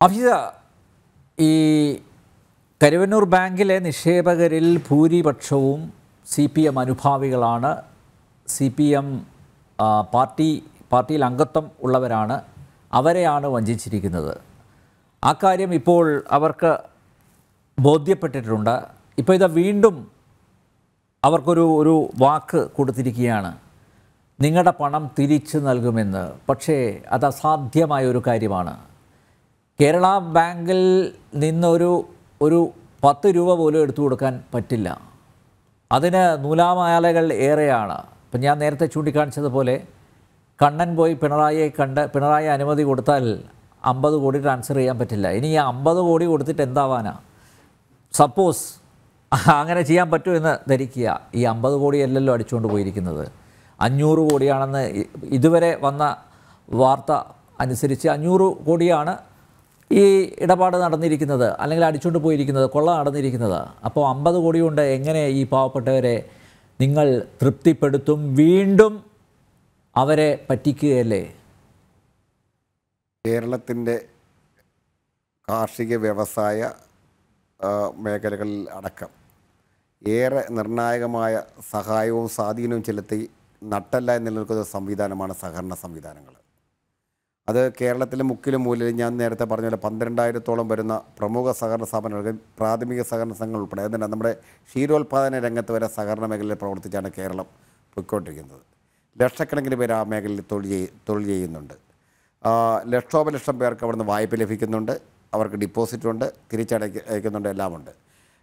അഭിത ഈ കരുവന്നൂർ ബാങ്കിലെ നിക്ഷേപകരിൽ ഭൂരിപക്ഷവും സി പി എം അനുഭാവികളാണ് സി പി എം പാർട്ടി പാർട്ടിയിൽ അംഗത്വം ഉള്ളവരാണ് അവരെയാണ് വഞ്ചിച്ചിരിക്കുന്നത് ആ കാര്യം ഇപ്പോൾ അവർക്ക് ബോധ്യപ്പെട്ടിട്ടുണ്ട് ഇപ്പോൾ ഇത് വീണ്ടും അവർക്കൊരു ഒരു വാക്ക് കൊടുത്തിരിക്കുകയാണ് നിങ്ങളുടെ പണം തിരിച്ചു നൽകുമെന്ന് പക്ഷേ അത് അസാധ്യമായ ഒരു കാര്യമാണ് കേരള ബാങ്കിൽ നിന്നൊരു ഒരു പത്ത് രൂപ പോലും എടുത്തു കൊടുക്കാൻ പറ്റില്ല അതിന് നൂലാമാലകൾ ഏറെയാണ് ഇപ്പം ഞാൻ നേരത്തെ ചൂണ്ടിക്കാണിച്ചതുപോലെ കണ്ണൻ പോയി പിണറായിയെ കണ്ട് പിണറായി അനുമതി കൊടുത്താൽ അമ്പത് കോടി ട്രാൻസ്ഫർ ചെയ്യാൻ പറ്റില്ല ഇനി ഈ അമ്പത് കോടി കൊടുത്തിട്ട് എന്താവാനാ സപ്പോസ് അങ്ങനെ ചെയ്യാൻ പറ്റുമോ എന്ന് ധരിക്കുക ഈ അമ്പത് കോടിയല്ലല്ലോ അടിച്ചുകൊണ്ട് പോയിരിക്കുന്നത് അഞ്ഞൂറ് കോടിയാണെന്ന് ഇ- ഇതുവരെ വന്ന വാർത്ത അനുസരിച്ച് അഞ്ഞൂറ് കോടിയാണ് ഈ ഇടപാട് നടന്നിരിക്കുന്നത് അല്ലെങ്കിൽ അടിച്ചുകൊണ്ട് പോയിരിക്കുന്നത് കൊള്ള നടന്നിരിക്കുന്നത് അപ്പോൾ അമ്പത് കോടി കൊണ്ട് എങ്ങനെ ഈ പാവപ്പെട്ടവരെ നിങ്ങൾ തൃപ്തിപ്പെടുത്തും വീണ്ടും അവരെ പറ്റിക്കുകയല്ലേ കേരളത്തിൻ്റെ കാർഷിക വ്യവസായ ആ, മേഖലകളിൽ അടക്കം ഏറെ നിർണായകമായ സഹായവും സ്വാധീനവും ചെലുത്തി നട്ടല്ലായി നിലനിൽക്കുന്ന സംവിധാനമാണ് സഹകരണ സംവിധാനങ്ങൾ അത് കേരളത്തിലെ മുക്കിലും മൂലയിലും ഞാൻ നേരത്തെ പറഞ്ഞ പോലെ പന്ത്രണ്ടായിരത്തോളം വരുന്ന പ്രമുഖ സഹകരണ സ്ഥാപനങ്ങൾ പ്രാഥമിക സഹകരണ സംഘങ്ങൾ ഉൾപ്പെടെ അതിന് നമ്മുടെ ക്ഷീരോത്പാദന രംഗത്ത് വരെ സഹകരണ മേഖലയിൽ പ്രവർത്തിച്ചാണ് കേരളം പൊയ്ക്കൊണ്ടിരിക്കുന്നത് ലക്ഷക്കണക്കിന് പേര് ആ മേഖലയിൽ തൊഴിൽ ചെയ്- തൊഴിൽ ചെയ്യുന്നുണ്ട് ആ, ലക്ഷോപലക്ഷം പേർക്ക് അവിടുന്ന് വായ്പ ലഭിക്കുന്നുണ്ട് അവർക്ക് ഡിപ്പോസിറ്റ് ഉണ്ട് തിരിച്ചടയ്ക്ക അയക്കുന്നുണ്ട് എല്ലാമുണ്ട്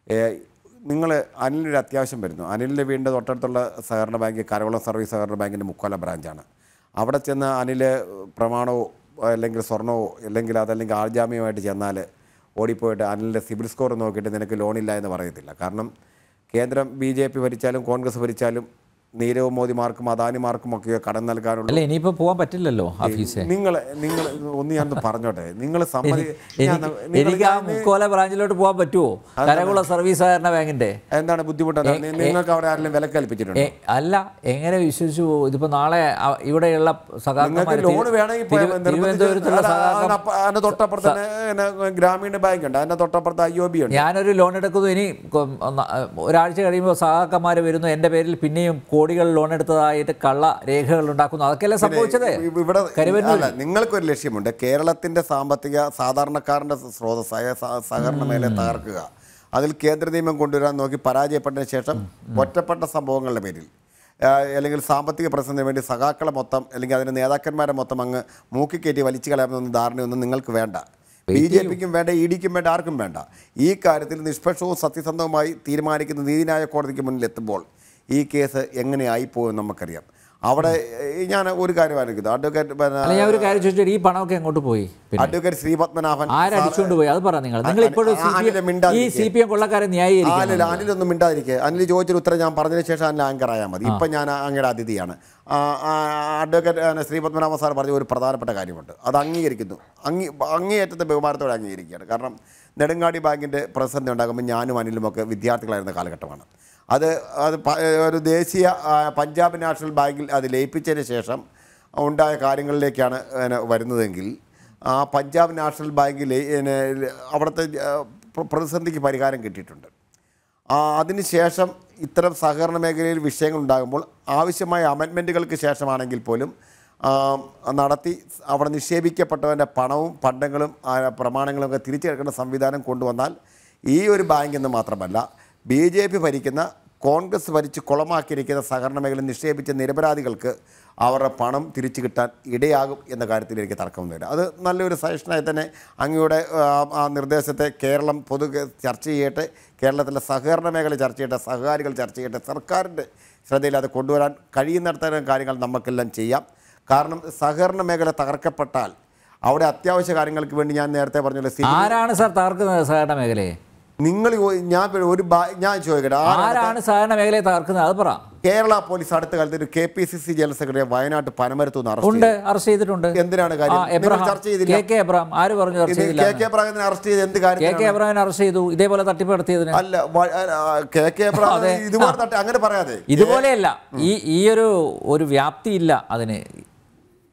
നിങ്ങൾ അനിലിനൊരു അത്യാവശ്യം വരുന്നു അനിലിൻ്റെ വീടിൻ്റെ തൊട്ടടുത്തുള്ള സഹകരണ ബാങ്ക് കരകുളം സർവീസ് സഹകരണ ബാങ്കിൻ്റെ മുക്കോല ബ്രാഞ്ചാണ് അവിടെ ചെന്ന് അനിൽ പ്രമാണമോ അല്ലെങ്കിൽ സ്വർണമോ അല്ലെങ്കിൽ അതല്ലെങ്കിൽ ആൾജാമ്യമായിട്ട് ചെന്നാൽ ഓടിപ്പോയിട്ട് അനിലിൻ്റെ സിബിൽ സ്കോർ നോക്കിയിട്ട് നിനക്ക് ലോണില്ല എന്ന് പറയത്തില്ല കാരണം കേന്ദ്രം ബി ജെ പി ഭരിച്ചാലും കോൺഗ്രസ് ഭരിച്ചാലും നീരവ് മോദിമാർക്കും അദാനിമാർക്കും ഒക്കെ കടം നൽകാനുള്ള അല്ല ഇനിയിപ്പോൾ പോകാൻ പറ്റില്ലല്ലോ ഓഫീസേ നിങ്ങൾ നിങ്ങൾ ഒന്ന് ഞാൻ പറഞ്ഞോട്ടെ നിങ്ങൾ സമ്മതി ഞാൻ- എനിക്ക് നിങ്ങൾ എനിക്ക് ആ ഞാൻ- മുക്കോല ബ്രാഞ്ചിലോട്ട് പോകാൻ പറ്റുമോ കരകുള സർവീസ് സഹകരണ ബാങ്കിന്റെ എന്താണ് ബുദ്ധിമുട്ട് നി- നിങ്ങൾക്ക് അവിടെ ആരെങ്കിലും വില കൽപ്പിച്ചിട്ടുണ്ടോ ഏ, അല്ല എങ്ങനെ വിശ്വസിച്ചു പോകും? ഇതിപ്പോ നാളെ അ- ഇവിടെയുള്ള നിങ്ങൾക്ക് സഖാക്കന്മാര് ലോൺ തിരു- വേണമെങ്കിൽ പോയാൽ തിരു- മതി. തിരുവനന്തപുരത്തുള്ള അല്ല, സഖാക്കം അതിനപ്പ- അതിന്റെ തൊട്ടപ്പുറത്ത് തന്നെ പിന്നെ ഗ്രാമീണ ബാങ്ക് ഉണ്ട് അതിന്റെ തൊട്ടപ്പുറത്ത് ഐ ഒ ബി ഉണ്ട് ഞാനൊരു ലോൺ എടുക്കുന്നു ഇനി കൊ- ഒന്ന് ഒരാഴ്ച കഴിയുമ്പോൾ സഹാക്കന്മാർ വരുന്നു എൻ്റെ പേരിൽ പിന്നെയും കോടികൾ ലോൺ എടുത്തതായിട്ട് കള്ള രേഖകൾ ഉണ്ടാക്കുന്നു അതൊക്കെയല്ലേ സംഭവിച്ചത് ഇ- ഇവിടെ കരുവന്നൂർ അല്ല നിങ്ങൾക്കൊരു ലക്ഷ്യമുണ്ട് കേരളത്തിന്റെ സാമ്പത്തിക സാധാരണക്കാരന്റെ സ്രോതസ്സായ സ- സഹകരണ മേഖലയെ തകർക്കുക അതിൽ കേന്ദ്ര നിയമം കൊണ്ടുവരാൻ നോക്കി പരാജയപ്പെട്ടതിന് ശേഷം ഒറ്റപ്പെട്ട സംഭവങ്ങളുടെ പേരിൽ ആ, അല്ലെങ്കിൽ സാമ്പത്തിക പ്രതിസന്ധിന് വേണ്ടി സഖാക്കളെ മൊത്തം അല്ലെങ്കിൽ അതിൻ്റെ നേതാക്കന്മാരെ മൊത്തം അങ്ങ് മൂക്കിക്കയറ്റി വലിച്ചു കളയാമെന്നൊന്നും ധാരണയൊന്നും നിങ്ങൾക്ക് വേണ്ട ബി ജെ പിക്കും വേണ്ട ഇ ഡിക്കും വേണ്ട ആർക്കും വേണ്ട ഈ കാര്യത്തിൽ നിഷ്പക്ഷവും സത്യസന്ധവുമായി തീരുമാനിക്കുന്ന നീതിന്യായ കോടതിക്ക് മുന്നിൽ എത്തുമ്പോൾ ഈ കേസ് എങ്ങനെയായി പോകുമെന്ന് നമുക്കറിയാം അവിടെ ഏഹ്, ഞാൻ ഒരു കാര്യം ആലോചിക്കുന്നു അഡ്വക്കേറ്റ് പിന്നെ അല്ല ഞാൻ ഒരു കാര്യം ചോദിച്ചാൽ ഈ പണമൊക്കെ എങ്ങോട്ട് പോയി പിന്നെ അഡ്വക്കേറ്റ് ശ്രീപത്മനാഭൻ ആരടിച്ചുകൊണ്ട് പോയി അത് പറ നിങ്ങൾ നിങ്ങൾ ഇപ്പോഴും ആ- ആനിലെ ഈ മിണ്ടാതിരിക്കുക. സി പി എം കൊള്ളക്കാരെ അനിൽ ന്യായീകരിക്കുന്നു അനിലൊന്നും മിണ്ടാതിരിക്കുക അനിൽ ചോദിച്ചൊരു ഉത്തരം ഞാൻ പറഞ്ഞതിന് ശേഷം അനിൽ ആങ്കർ ആയാൽ മതി ഇപ്പം ഞാൻ അങ്ങയുടെ അതിഥിയാണ് ആ, ആ, അഡ്വക്കേറ്റ് പിന്നെ ശ്രീപത്മനാഭ സാർ പറഞ്ഞ ഒരു പ്രധാനപ്പെട്ട കാര്യമുണ്ട് അത് അംഗീകരിക്കുന്നു അങ്ങി അങ്ങേയറ്റത്തെ ബഹുമാനത്തോടെ അംഗീകരിക്കുകയാണ് കാരണം നെടുങ്ങാടി ബാങ്കിൻ്റെ പ്രതിസന്ധി ഉണ്ടാകുമ്പോൾ ഞാനും അനിലുമൊക്കെ വിദ്യാർത്ഥികളായിരുന്ന കാലഘട്ടമാണ് അത് അത് പ- ഒരു ദേശീയ ആ, പഞ്ചാബ് നാഷണൽ ബാങ്കിൽ അത് ലയിപ്പിച്ചതിന് ശേഷം ഉണ്ടായ കാര്യങ്ങളിലേക്കാണ് പിന്നെ വരുന്നതെങ്കിൽ ആ പഞ്ചാബ് നാഷണൽ ബാങ്കിൽ പിന്നെ അവിടുത്തെ ആ, പ്ര- പ്രതിസന്ധിക്ക് പരിഹാരം കിട്ടിയിട്ടുണ്ട് ആ, അതിനുശേഷം ഇത്തരം സഹകരണ മേഖലയിൽ വിഷയങ്ങൾ ഉണ്ടാകുമ്പോൾ ആവശ്യമായ അമെൻമെൻറ്റുകൾക്ക് ശേഷമാണെങ്കിൽ പോലും ആ, നടത്തി അവിടെ നിക്ഷേപിക്കപ്പെട്ടവൻ്റെ പണവും പണ്ടങ്ങളും ആ, പ്രമാണങ്ങളും ഒക്കെ തിരിച്ചെടുക്കുന്ന സംവിധാനം കൊണ്ടുവന്നാൽ ഈ ഒരു ബാങ്ക് എന്ന് മാത്രമല്ല ബി ജെ പി ഭരിക്കുന്ന കോൺഗ്രസ് ഭരിച്ച് കുളമാക്കിയിരിക്കുന്ന സഹകരണ മേഖല നിക്ഷേപിച്ച നിരപരാധികൾക്ക് അവരുടെ പണം തിരിച്ചു കിട്ടാൻ ഇടയാകും എന്ന കാര്യത്തിൽ എനിക്ക് തർക്കമൊന്നുമില്ല അത് നല്ലൊരു സജഷനായി തന്നെ അങ്ങയുടെ ആ, ആ നിർദ്ദേശത്തെ കേരളം പൊതു ചർച്ച ചെയ്യട്ടെ കേരളത്തിലെ സഹകരണ മേഖല ചർച്ച ചെയ്യട്ടെ സഹകാരികൾ ചർച്ച ചെയ്യട്ടെ സർക്കാരിൻ്റെ ശ്രദ്ധയിൽ അത് കൊണ്ടുവരാൻ കഴിയുന്നിടത്തോളം കാര്യങ്ങൾ നമുക്കെല്ലാം ചെയ്യാം കാരണം സഹകരണ മേഖല തകർക്കപ്പെട്ടാൽ അവിടെ അത്യാവശ്യ കാര്യങ്ങൾക്ക് വേണ്ടി ഞാൻ നേരത്തെ പറഞ്ഞ സ്ഥിതി ആരാണ് സാർ തകർക്കുന്നത് സഹകരണ മേഖലയെ നിങ്ങൾ ഈ- ഞാൻ ഇപ്പൊ ഒരു ബാ- ഞാൻ ചോദിക്കട്ടെ ആരാണ് ആരാണ് സഹകരണ മേഖലയെ തകർക്കുന്നത് അത് പറ കേരള പോലീസ് അടുത്ത കാലത്ത് ഒരു K P C C general secretary വയനാട്ട് പനമരത്തു നിന്ന് അറസ്റ്റ് ഉണ്ട് അറസ്റ്റ് ചെയ്തിട്ടുണ്ട് എന്തിനാണ് ആ കാര്യം നിങ്ങൾ എബ്രഹാം ചർച്ച ചെയ്തില്ല കെ കെ എബ്രഹാം ആര് പറഞ്ഞു ചർച്ച ഇത് ചെയ്തില്ല കെ കെ പ്രാഗതിനെ അറസ്റ്റ് ചെയ്ത് എന്ത് കെ കാര്യം കെ എബ്രഹാമിനെ അറസ്റ്റ് ചെയ്തു ഇതേപോലെ തട്ടിപ്പ് നടത്തിയതിന് അല്ല വ- ആ, കെ കെ പ്രാഗതി ഇതുപോലെ തട്ടി അങ്ങനെ പറയാതെ ഇതുപോലെയല്ല ഈ ഈ ഒരു ഒരു വ്യാപ്തി ഇല്ല അതിന്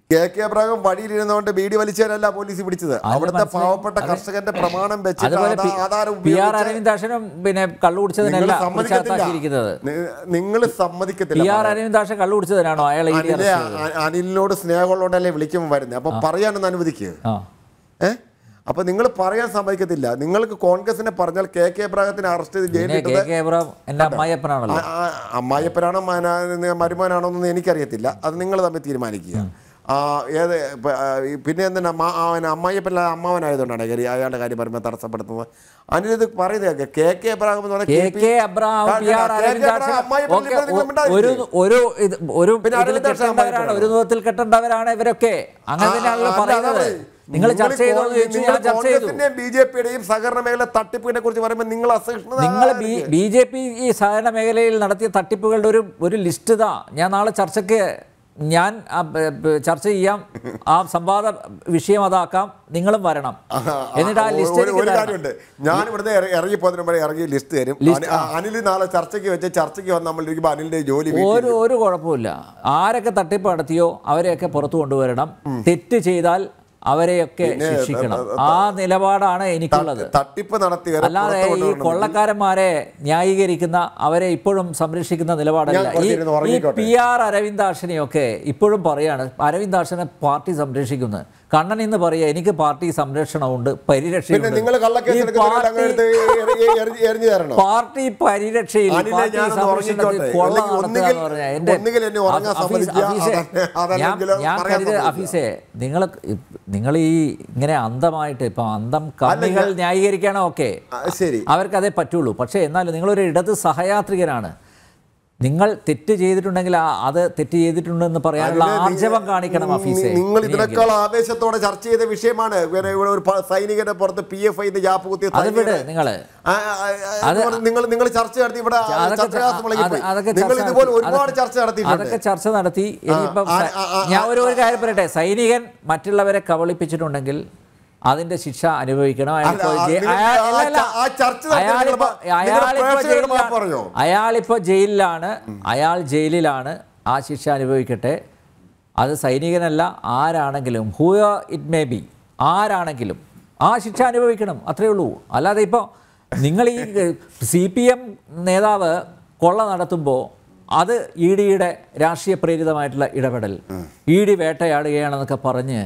കെ കെ അബ്രാഹം വഴിയിലിരുന്നുകൊണ്ട് ബീഡി വലിച്ചവരല്ല പോലീസ് പിടിച്ചത് അവിടുത്തെ മനസ്സിലായി. പാവപ്പെട്ട കർഷകന്റെ പ്രമാണം വെച്ചിട്ട് അതുപോലെ ആധാ- ആധാരം പി ആർ ഉപയോഗിച്ച് അരവിന്ദാക്ഷനും പിന്നെ കള്ളു കുടിച്ചതിനല്ല പ്രതിഷേധത്താക്കിയിരിക്കുന്നത് നിങ്ങൾ പി സമ്മതിക്കത്തില്ല ആർ അരവിന്ദാക്ഷൻ കള്ളു കുടിച്ചതിനാണോ അയാൾ ഇ ഡി അനിലെ അറസ്റ്റ് ചെയ്തത്? അ- അനിലിനോട് സ്നേഹമുള്ളതുകൊണ്ടല്ലേ വിളിക്കുമ്പോൾ വരുന്നത് അപ്പൊ പറയാനൊന്ന് അനുവദിക്കുക ആ ഏ അപ്പൊ നിങ്ങൾ പറയാൻ സമ്മതിക്കത്തില്ല നിങ്ങൾക്ക് കോൺഗ്രസിനെ പറഞ്ഞാൽ കെ കെ അബ്രാഹത്തിനെ അറസ്റ്റ് ചെയ്ത് പിന്നെ കെ ജയിലിട്ടത് കെ എബ്രഹാം എൻ്റെ അമ്മായിയപ്പനാണല്ലോ ആ- ആ- അമ്മായിയപ്പനാണോ മന- മരുമോനാണോ എന്നൊന്നും എനിക്കറിയത്തില്ല അത് നിങ്ങൾ തമ്മിൽ തീരുമാനിക്കുക ആ ഏത് ഇപ്പ, ആ, ഈ പിന്നെ എന്തിനാ അമ്മ അവൻ അമ്മായിയപ്പൻ അമ്മാവനായതുകൊണ്ടാണ് കാര്യം അയാളുടെ കാര്യം വരുമ്പോൾ തടസ്സപ്പെടുത്തുന്നത് അനിലിത് പറയുന്നത് കെ കെ അബ്രാഹം എന്ന് പറഞ്ഞാൽ K KP K Abraham P R K K Aravindakshan Abraham അമ്മായിയപ്പൻ ഒക്കെ നിങ്ങൾ ഒ- മിണ്ടാതിരിക്കുക. ഒരു ഒരു ഇത് ഒരു പിന്നെ ഇതിൽ അരവിന്ദാക്ഷൻ കെട്ടേണ്ടവരാണ് അമ്മായിയപ്പനാണ്. ഒരു വിധത്തിൽ കെട്ടേണ്ടവരാണ് ഇവരൊക്കെ അങ്ങനെ തന്നെയാണല്ലോ പറയുന്നത് നിങ്ങൾ ചർച്ച ചെയ്തോ എന്ന് ചോദിച്ചു ഞാൻ ചർച്ച ചെയ്തു ബി ജെ പിയുടെയും സഹകരണ മേഖല തട്ടിപ്പിനെ കുറിച്ച് പറയുമ്പോൾ നിങ്ങൾ അസഹിഷ്ണുത നിങ്ങൾ ബി ബി ജെ പി ഈ സഹകരണ മേഖലയിൽ നടത്തിയ തട്ടിപ്പുകളുടെ ഒരു ഒരു ലിസ്റ്റ് ഇതാ ഞാൻ നാളെ ചർച്ചയ്ക്ക് ഞാൻ ആ, ബ- ബ- ചർച്ച ചെയ്യാം ആ സംവാദ വിഷയം അതാക്കാം നിങ്ങളും വരണം എന്നിട്ട് ആ ലിസ്റ്റ് ഒരു- എനിക്ക് ഒരു തരണം. കാര്യമുണ്ട് ഞാൻ ഇവിടുന്ന് ഇറങ്ങി പോകുന്നതിന് മുമ്പേ ഇറങ്ങി ലിസ്റ്റ് തരും അനി- ആ, അനിൽ നാളെ ചർച്ചയ്ക്ക് വെച്ച് ചർച്ചയ്ക്ക് വന്ന് നമ്മൾ ഇരിക്കുമ്പോൾ അനിലിന്റെ ജോലി വീട്ടിൽ ഒരു ഒരു കുഴപ്പമില്ല ആരൊക്കെ തട്ടിപ്പ് നടത്തിയോ അവരെയൊക്കെ പുറത്തു കൊണ്ടുവരണം തെറ്റ് ചെയ്താൽ അവരെയൊക്കെ ശിക്ഷിക്കണം ആ നിലപാടാണ് എനിക്കുള്ളത് തട്ടിപ്പ് നടത്തിയവരെ അല്ലാതെ പുറത്ത് ഈ കൊണ്ടുവരണം. കൊള്ളക്കാരന്മാരെ ന്യായീകരിക്കുന്ന അവരെ ഇപ്പോഴും സംരക്ഷിക്കുന്ന നിലപാടല്ല ഞാൻ ഈ കുറച്ചിരുന്ന് ഈ ഉറങ്ങിക്കോട്ടെ. പി ആർ അരവിന്ദാക്ഷനെയൊക്കെ ഇപ്പോഴും പറയാണ് അരവിന്ദാക്ഷനെ പാർട്ടി സംരക്ഷിക്കുന്നു കണ്ണൻ ഇന്ന് പറയാ എനിക്ക് പാർട്ടി സംരക്ഷണമുണ്ട് പിന്നെ പരിരക്ഷയുണ്ട് നിങ്ങൾ കള്ളക്കേസ് ഈ എടുക്കുന്നവരെ അങ്ങനെ എടുത്ത് എറി- എറി- എറിഞ്ഞു തരണം പാർട്ടി പരിരക്ഷയിൽ അനിലെ പാർട്ടി ഞാനൊന്ന് സംരക്ഷണത്തിൽ ഉറങ്ങിക്കോട്ടെ. കൊള്ള അല്ലെങ്കിൽ നടത്തുക ഒന്നുകിൽ- എന്ന് പറഞ്ഞാൽ എൻ്റെ ഒന്നുകിൽ എന്നെ ഉറങ്ങാൻ അഫീസ്- സമ്മതിക്കുക, അഫീസേ, അതല്ല- അതല്ലെങ്കിൽ ഞാൻ- ഞാൻ പറയാൻ കരുത് സമ്മതിക്കുക. അഫീസേ നിങ്ങൾ നിങ്ങൾ ഈ ഇങ്ങനെ അന്ധമായിട്ട് ഇപ്പൊ അന്ധം കമ്മികൾ ന്യായീകരിക്കാനോ ഒക്കെ ആ, ശരി അവർക്കതേ പറ്റുള്ളൂ പക്ഷേ എന്നാലും നിങ്ങളൊരു ഇടത് സഹയാത്രികനാണ് നിങ്ങൾ തെറ്റ് ചെയ്തിട്ടുണ്ടെങ്കിൽ ആ- അത് തെറ്റ് ചെയ്തിട്ടുണ്ടെന്ന് പറയാനുള്ള അതിന് ആർജവം കാണിക്കണം നി- അഫീസെ നിങ്ങൾ ഇതിനേക്കാൾ ആവേശത്തോടെ ചർച്ച ചെയ്ത വിഷയമാണ് പിന്നെ ഇവിടെ ഒരു പ- സൈനികന്റെ പുറത്ത് പി എഫ് ഐ ജാപ്പ് കുത്തിയ അത് വിട് സൈനികരെ- നിങ്ങൾ ആ, ആ, ആ, എന്ന് പറഞ്ഞ് നിങ്ങൾ നിങ്ങൾ ചർച്ച നടത്തി ഇവിടെ അതൊക്കെ ചർച്ചയാസം ച- മുളകിപ്പോയി. അത് അതൊക്കെ നിങ്ങൾ ചർച്ച ഇതുപോലെ നടത്തി. ഒരുപാട് അതൊക്കെ- ചർച്ച നടത്തിയിട്ടുണ്ട് അതൊക്കെ ചർച്ച നടത്തി ഇനിയിപ്പം ആ, സ- ആ, ആ, ഞാൻ ഒരു ഒരു കാര്യം പറയട്ടെ സൈനികൻ മറ്റുള്ളവരെ കവളിപ്പിച്ചിട്ടുണ്ടെങ്കിൽ അതിന്റെ ശിക്ഷ അനുഭവിക്കണം അയാളിപ്പോ അല്ല, ആ, ജയി- നിങ്ങൾ അയാൾ- ആ അല്ല, അല്ല. ച- ആ ചർച്ച നടത്തി അയാളിപ്പോ നിങ്ങൾ അയാളിപ്പോ പ്രേക്ഷകരോട് മാപ്പ് ജയിലിലാണ്. പറഞ്ഞോ? അയാളിപ്പോ ജയിലിലാണ് അയാൾ ജയിലിലാണ് ആ ശിക്ഷ അനുഭവിക്കട്ടെ അത് സൈനികനല്ല ആരാണെങ്കിലും ഹൂ ഇറ്റ് മേ ബി ആരാണെങ്കിലും ആ ശിക്ഷ അനുഭവിക്കണം അത്രേ ഉള്ളൂ അല്ലാതെ ഇപ്പോൾ നിങ്ങൾ ഈ സി പി എം നേതാവ് കൊള്ള നടത്തുമ്പോൾ അത് ഇ ഡിയുടെ രാഷ്ട്രീയ പ്രേരിതമായിട്ടുള്ള ഇടപെടൽ ഇ ഡി വേട്ടയാടുകയാണെന്നൊക്കെ പറഞ്ഞ്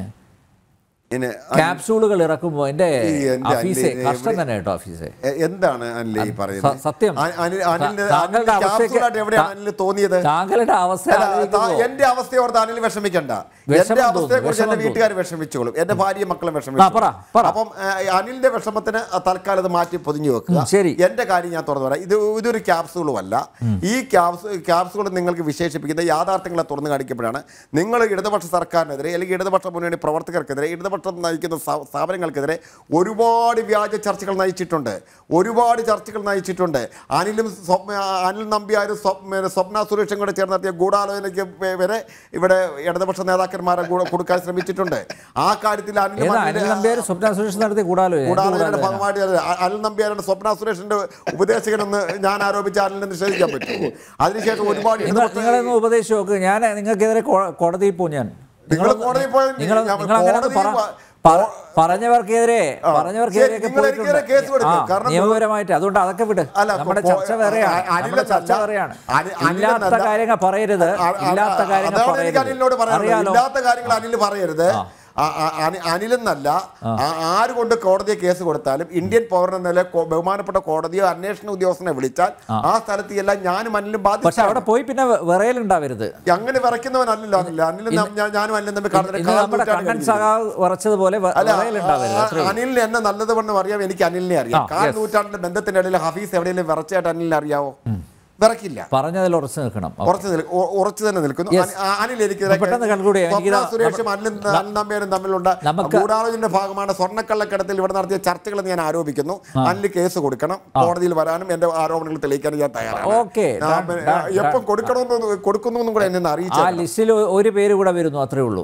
ഇനി ക്യാപ്സൂളുകൾ ഇറക്കുമ്പോൾ എൻ്റെ ഈ എൻ്റെ ഓഫീസെ അനിൽ കഷ്ടം തന്നെ കേട്ടോ ഓഫീസെ എ- എന്താണ് അനിൽ ഈ പറയുന്നത് സ- സത്യം. അ- അനിൽ- അനിലിന്റെ താങ്കളുടെ അനിലിന്റെ അവസ്ഥയ്ക്ക് capsule എവിടെയാണ് അനിൽ തോന്നിയത് താങ്കളുടെ അവസ്ഥ അല്ല, താ- ആലോചിക്കുമ്പോൾ എന്റെ അവസ്ഥയോർത്ത് അനിൽ വിഷമിക്കണ്ട വിഷമം എന്റെ തോന്നും, അവസ്ഥയെ കുറിച്ച് എന്റെ വിഷമം വീട്ടുകാർ വിഷമിച്ചോളും എന്റെ ഭാര്യയും മക്കളും ആ, പറ, വിഷമിച്ചോളും പറ. അപ്പം ഏ, അനിലിന്റെ വിഷമത്തിന് തൽക്കാലം ഇത് മാറ്റി പൊതിഞ്ഞു വെക്കുക ഉം, ശരി. എന്റെ കാര്യം ഞാൻ തുറന്നു പറയാം ഇത് ഇതൊരു ക്യാപ്സൂളും അല്ല ഈ ക്യാപ്സൂ ക്യാപ്സൂൾ നിങ്ങൾക്ക് വിശേഷിപ്പിക്കുന്ന യാഥാർത്ഥ്യങ്ങളെ തുറന്നു കാണിക്കപ്പെടുകയാണ് നിങ്ങൾ ഇടതുപക്ഷ സർക്കാരിനെതിരെ അല്ലെങ്കിൽ ഇടതുപക്ഷ മുന്നണി പ്രവർത്തകർക്കെതിരെ ഇടതുപക്ഷം നയിക്കുന്ന സ്ഥാ- സ്ഥാപനങ്ങൾക്കെതിരെ ഒരുപാട് വ്യാജ ചർച്ചകൾ നയിച്ചിട്ടുണ്ട് ഒരുപാട് ചർച്ചകൾ നയിച്ചിട്ടുണ്ട് അനിലും സ്വപ്ന അനിൽ നമ്പ്യാരും സ്വപ്ന സ്വപ്ന സുരേഷും കൂടെ ചേർന്ന് നടത്തിയ ഗൂഢാലോചനയ്ക്ക് വെ- വരെ ഇവിടെ ഇടതുപക്ഷ നേതാക്കന്മാരെ കൂടെ കൊടുക്കാൻ ശ്രമിച്ചിട്ടുണ്ട് ആ കാര്യത്തിൽ അനിലും ഏതാ അനിലിന്റെ- അനിൽ നമ്പ്യാർ സ്വപ്ന സുരേഷ് നടത്തി കൂടാലോ കൂടാലോചനയുടെ ഭാഗമായിട്ട് അത് അ- അനിൽ നമ്പ്യാരുടെ സ്വപ്ന സുരേഷിന്റെ ഉപദേശകനെന്ന് ഞാൻ ആരോപിച്ച അനിലിനെ നിഷേധിക്കാൻ പറ്റുമോ അതിനുശേഷം ഒരുപാട് നിങ്ങൾ ഇടതുപക്ഷ- നിങ്ങളൊന്ന് ഉപദേശിച്ച് നോക്ക് ഞാൻ നിങ്ങൾക്കെതിരെ കോ- കോടതിയിൽ പോകും ഞാൻ നിങ്ങൾ കോടതിയിൽ പോയി നിങ്ങൾ ഞാൻ നിങ്ങൾ അങ്ങനെ കോടതിയിൽ പറ- പോ- പറ- പറഞ്ഞവർക്കെതിരെ പറഞ്ഞവർക്കെതിരെയൊക്കെ ശരി, നിങ്ങൾ എനിക്കെതിരെ കേസ് പോയിട്ടുണ്ട് കൊടുക്ക്. ആ, കാരണം നിയമപരമായിട്ട് അതുകൊണ്ട് അതൊക്കെ വിട് അല്ല, നമ്മുടെ പോ- ചർച്ച വേറെയാണ് അ- അനിൽ നമ്മുടെ ചർച്ച എന്നല്ല. വേറെയാണ് അനി- അനിൽ ഇല്ലാത്ത എന്നല്ല. കാര്യങ്ങൾ പറയരുത് ആ, ആ, ഇല്ലാത്ത കാര്യങ്ങൾ അതാണ് എനിക്ക് അനിലിനോട് പറയരുത് പറയാനുള്ളത് അറിയാലോ ഇല്ലാത്ത കാര്യങ്ങൾ അനിൽ പറയരുത് ആ- ആ- അനി- അനിലെന്നല്ല ആ- ആര് കൊണ്ട് കോടതിയെ കേസ് കൊടുത്താലും ഇന്ത്യൻ പൗരൻ നില ബഹുമാനപ്പെട്ട കോടതിയോ അന്വേഷണ ഉദ്യോഗസ്ഥനെ വിളിച്ചാൽ ആ സ്ഥലത്ത് എല്ലാം ഞാനും അനിലും പക്ഷെ ബാധിച്ചു അവിടെ പോയി പിന്നെ വിറയലുണ്ടാവരുത് അങ്ങനെ വിറയ്ക്കുന്നവനല്ലല്ലോ അനിൽ അനിലും നം- ഞാൻ- ഞാനും അനിലും തമ്മിൽ കാണുന്ന ഇന്ന് നമ്മുടെ കണ്ണൻ സഖാവ് ഉറച്ചതുപോലെ വ- അല്ല വിറയലുണ്ടാവരുത് ആ, അത്രേ ഉള്ളൂ. അനിലിനെ എന്നെ നല്ലതുവണ്ണം അറിയാം എനിക്ക് അനിലിനെ അറിയാം ആ, കാൽ yes. നൂറ്റാണ്ടിന്റെ ബന്ധത്തിന്റെ ഇടയിൽ ഹഫീസ് എവിടെയെങ്കിലും വിറച്ചായിട്ട് അനിലിനെ അറിയാവോ വിറക്കില്ല പറഞ്ഞതിൽ ഉറച്ചു നിൽക്കണം ഉറച്ചു നിൽ- ഉ- ഉറച്ചു തന്നെ നിൽക്കുന്നു Yes. അനി- ആ- അനിൽ എനിക്ക് അപ്പോൾ പെട്ടെന്ന് conclude ചെയ്യാം. സ്വപ്ന എനിക്കിതാ- സുരേഷും അനിലും അനിൽ നമ്പ്യാരും തമ്മിലുള്ള നമുക്ക് ഗൂഢാലോചന ഭാഗമാണ് സ്വർണ്ണക്കള്ളക്കടത്തിൽ ഇവിടെ നടത്തിയ ചർച്ചകൾ ഞാൻ ആരോപിക്കുന്നു അനിൽ കേസ് കൊടുക്കണം കോടതിയിൽ വരാനും എന്റെ ആരോപണങ്ങൾ തെളിയിക്കാനും ഞാൻ തയ്യാറാണ് Okay, ഞാൻ done, പിന്നെ, done, എപ്പം കൊടുക്കണമെന്ന് കൊടുക്കുന്നു കൂടെ എന്നെ ഒന്ന് ആ അറിയിച്ചു ലിസ്റ്റിൽ ഒരു പേര് കൂടെ വരുന്നു അത്രേ ഉള്ളൂ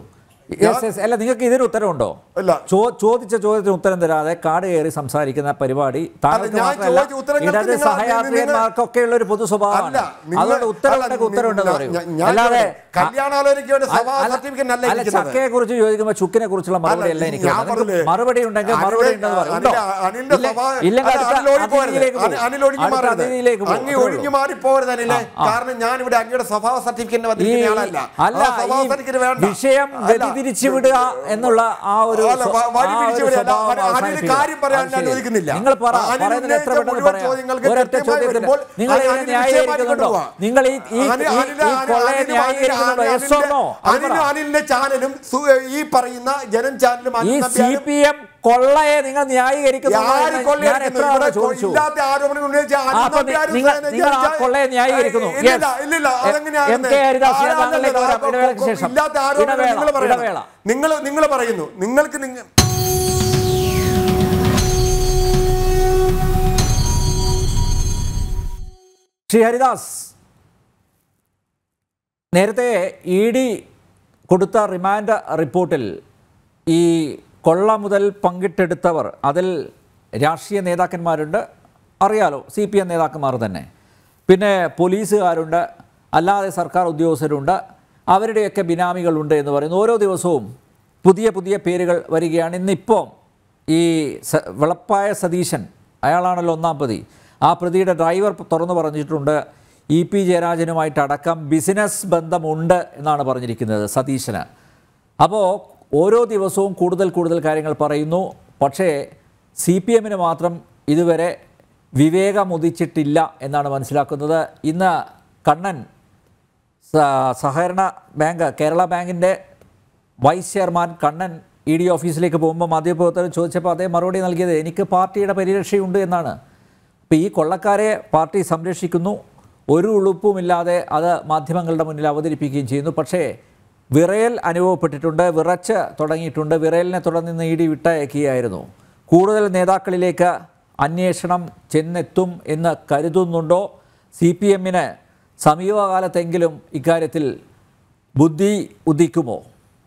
Yes, yes. അല്ല നിങ്ങൾക്ക് ഇതിന് ഉത്തരവുണ്ടോ ഇല്ല. ചോ- ചോദിച്ച ചോദ്യത്തിന് ഉത്തരം തരാതെ കാട് കയറി സംസാരിക്കുന്ന പരിപാടി താങ്കൾക്ക് ഞാൻ മാത്രമല്ല ചോദിച്ച ഉത്തരങ്ങൾക്ക് ഇടത് നിങ്ങൾ- സഹയാത്രികന്മാർക്കൊക്കെ ഉള്ള ഒരു പൊതു സ്വഭാവമാണ് അല്ല, നിങ്ങൾ- അതുകൊണ്ട് ഉത്തരവുണ്ടെങ്കിൽ അല്ല, ഉത്തരവുണ്ടെന്ന് ഞാൻ- പറയും ഞാൻ അല്ലാതെ കല്യാണാലോചനയ്ക്ക് വേണ്ടി സഭാ അല്ല, സർട്ടിഫിക്കറ്റ് അല്ല അല്ല ഇരിക്കുന്നത്. ചക്കയെ കുറിച്ച് ചോദിക്കുമ്പോൾ ചുക്കിനെ കുറിച്ചുള്ള മറുപടി അല്ല എനിക്ക് ഞാൻ വേണ്ടത്. നിങ്ങൾക്ക് പറഞ്ഞില്ലേ, മറുപടി ഉണ്ടെങ്കിൽ അനിലെ- മറുപടി ഉണ്ടെന്ന് പറയും ഉണ്ടോ? അനിലെ- അനിലിന്റെ ഇല്ല- സ്വഭാവം- ഇല്ലെങ്കിൽ അല്ല, അടുത്ത അനിൽ ഒഴിഞ്ഞു പോകരുത്. അതിഥിയിലേക്ക് പോകും. അനിൽ- അനിൽ ഒഴിഞ്ഞു അടുത്ത മാറരുത്. അതിഥിയിലേക്ക് പോകും. അങ്ങ് അത്രേ ഒഴിഞ്ഞു ഉള്ളൂ. മാറി പോകരുത് അനിലെ ആ, ആ. കാരണം ഞാൻ ഇവിടെ അങ്ങയുടെ സ്വഭാവ സർട്ടിഫിക്കറ്റ് വന്നിരിക്കുന്ന ഈ- ആളല്ല അല്ല ആ സ്വഭാവ ഈ സർട്ടിഫിക്കറ്റ് വേണ്ട വിഷയം അല്ല. ഗതി തിരിച്ചു വിടുക എന്നുള്ള ആ ഒരു അല്ല, വ- വഴി ആ പിരിച്ചു ഒരു വിടുക. അല്ല, സ്വഭാവം അനിൽ- അനിൽ അവസാനിപ്പിക്കുക. കാര്യം പറയാൻ അത് ഞാൻ ശരി. ചോദിക്കുന്നില്ല. നിങ്ങൾ പറ അനിൽ പറയുന്നത് എത്ര ഉന്നയിച്ച പെട്ടെന്ന് മുഴുവൻ പറയാം ചോദ്യങ്ങൾക്ക് ഒരൊറ്റ കൃത്യമായി ചോദ്യത്തിന് വരുമ്പോൾ നിങ്ങൾ അനിൽ ഇതിനെ വിഷയമാക്കി ന്യായീകരിക്കുന്നുണ്ടോ കൊണ്ടുപോവാ. നിങ്ങൾ ഈ ഈ- അനിൽ- ഈ- അനിൽ- ഈ അനിൽ- കൊള്ളയെ അനിൽ- ന്യായീകരിക്കുന്നുണ്ടോ അനിൽ- യെസ് ഓർ നോ അത് അനിൽ പറ. അനിലിന്റെ ചാനലും സു- ഈ പറയുന്ന ജനം ചാനലും ഈ അനിൽ സി നമ്പ്യാരും പി എം കൊള്ളയെ നിങ്ങൾ ന്യായീകരിക്കുന്നു ആര് എന്ന് ഞാൻ കൊള്ളയടിക്കുന്നു? എത്ര തവണ ഇവിടെ ചോദിച്ചു ഇല്ലാത്ത ആരോപണം ഉന്നയിച്ച ആ, അനിൽ അപ്പൊ നമ്പ്യാരും നിങ്ങൾ ജനം നിങ്ങൾ ആ ചാനൽ- കൊള്ളയെ ന്യായീകരിക്കുന്നു ഇല്ലില്ല, Yes. ഇല്ലില്ല, എ- അതെങ്ങനെയാണ് എം കെ ഹരിദാസ് ആരാ താങ്കളിലേക്ക് അല്ലല്ല, വരാം ഇടവേളയ്ക്ക് ശേഷം ഇല്ലാത്ത ആരോപണം ഇടവേള നിങ്ങൾ പറയുന്നു ഇടവേള നിങ്ങൾ നിങ്ങൾ പറയുന്നു നിങ്ങൾക്ക് നിങ്ങൾ ശ്രീ ഹരിദാസ് നേരത്തെ ഇ ഡി കൊടുത്ത റിമാൻഡ് റിപ്പോർട്ടിൽ ഈ കൊള്ള മുതൽ പങ്കിട്ടെടുത്തവർ അതിൽ രാഷ്ട്രീയ നേതാക്കന്മാരുണ്ട് അറിയാലോ സി പി എം നേതാക്കന്മാർ തന്നെ പിന്നെ പോലീസുകാരുണ്ട് അല്ലാതെ സർക്കാർ ഉദ്യോഗസ്ഥരുണ്ട് അവരുടെയൊക്കെ ബിനാമികളുണ്ട് എന്ന് പറയുന്നു ഓരോ ദിവസവും പുതിയ പുതിയ പേരുകൾ വരികയാണ് ഇന്നിപ്പോൾ ഈ സ വെളപ്പായ സതീശൻ അയാളാണല്ലോ ഒന്നാം പ്രതി ആ പ്രതിയുടെ ഡ്രൈവർ തുറന്നു പറഞ്ഞിട്ടുണ്ട് ഇ പി ജയരാജനുമായിട്ടടക്കം ബിസിനസ് ബന്ധമുണ്ട് എന്നാണ് പറഞ്ഞിരിക്കുന്നത് സതീശന് അപ്പോൾ ഓരോ ദിവസവും കൂടുതൽ കൂടുതൽ കാര്യങ്ങൾ പറയുന്നു പക്ഷേ സി പി എമ്മിന് മാത്രം ഇതുവരെ വിവേകമുദിച്ചിട്ടില്ല എന്നാണ് മനസ്സിലാക്കുന്നത് ഇന്ന് കണ്ണൻ സ- സഹകരണ ബാങ്ക് കേരള ബാങ്കിൻ്റെ vice chairman Kannan E D ഓഫീസിലേക്ക് പോകുമ്പോൾ മാധ്യമപ്രവർത്തകർ ചോദിച്ചപ്പോൾ അതേ മറുപടി നൽകിയത് എനിക്ക് പാർട്ടിയുടെ പരിരക്ഷയുണ്ട് എന്നാണ് അപ്പോൾ ഈ കൊള്ളക്കാരെ പാർട്ടി സംരക്ഷിക്കുന്നു ഒരു ഉളുപ്പുമില്ലാതെ അത് മാധ്യമങ്ങളുടെ മുന്നിൽ അവതരിപ്പിക്കുകയും ചെയ്യുന്നു പക്ഷേ വിറയൽ അനുഭവപ്പെട്ടിട്ടുണ്ട് വിറച്ച് തുടങ്ങിയിട്ടുണ്ട് വിറയലിനെ തുടർന്ന് ഇ ഡി വിട്ടയക്കുകയായിരുന്നു കൂടുതൽ നേതാക്കളിലേക്ക് അന്വേഷണം ചെന്നെത്തും എന്ന് കരുതുന്നുണ്ടോ സി പി എമ്മിന് സമീപകാലത്തെങ്കിലും ഇക്കാര്യത്തിൽ ബുദ്ധി ഉദിക്കുമോ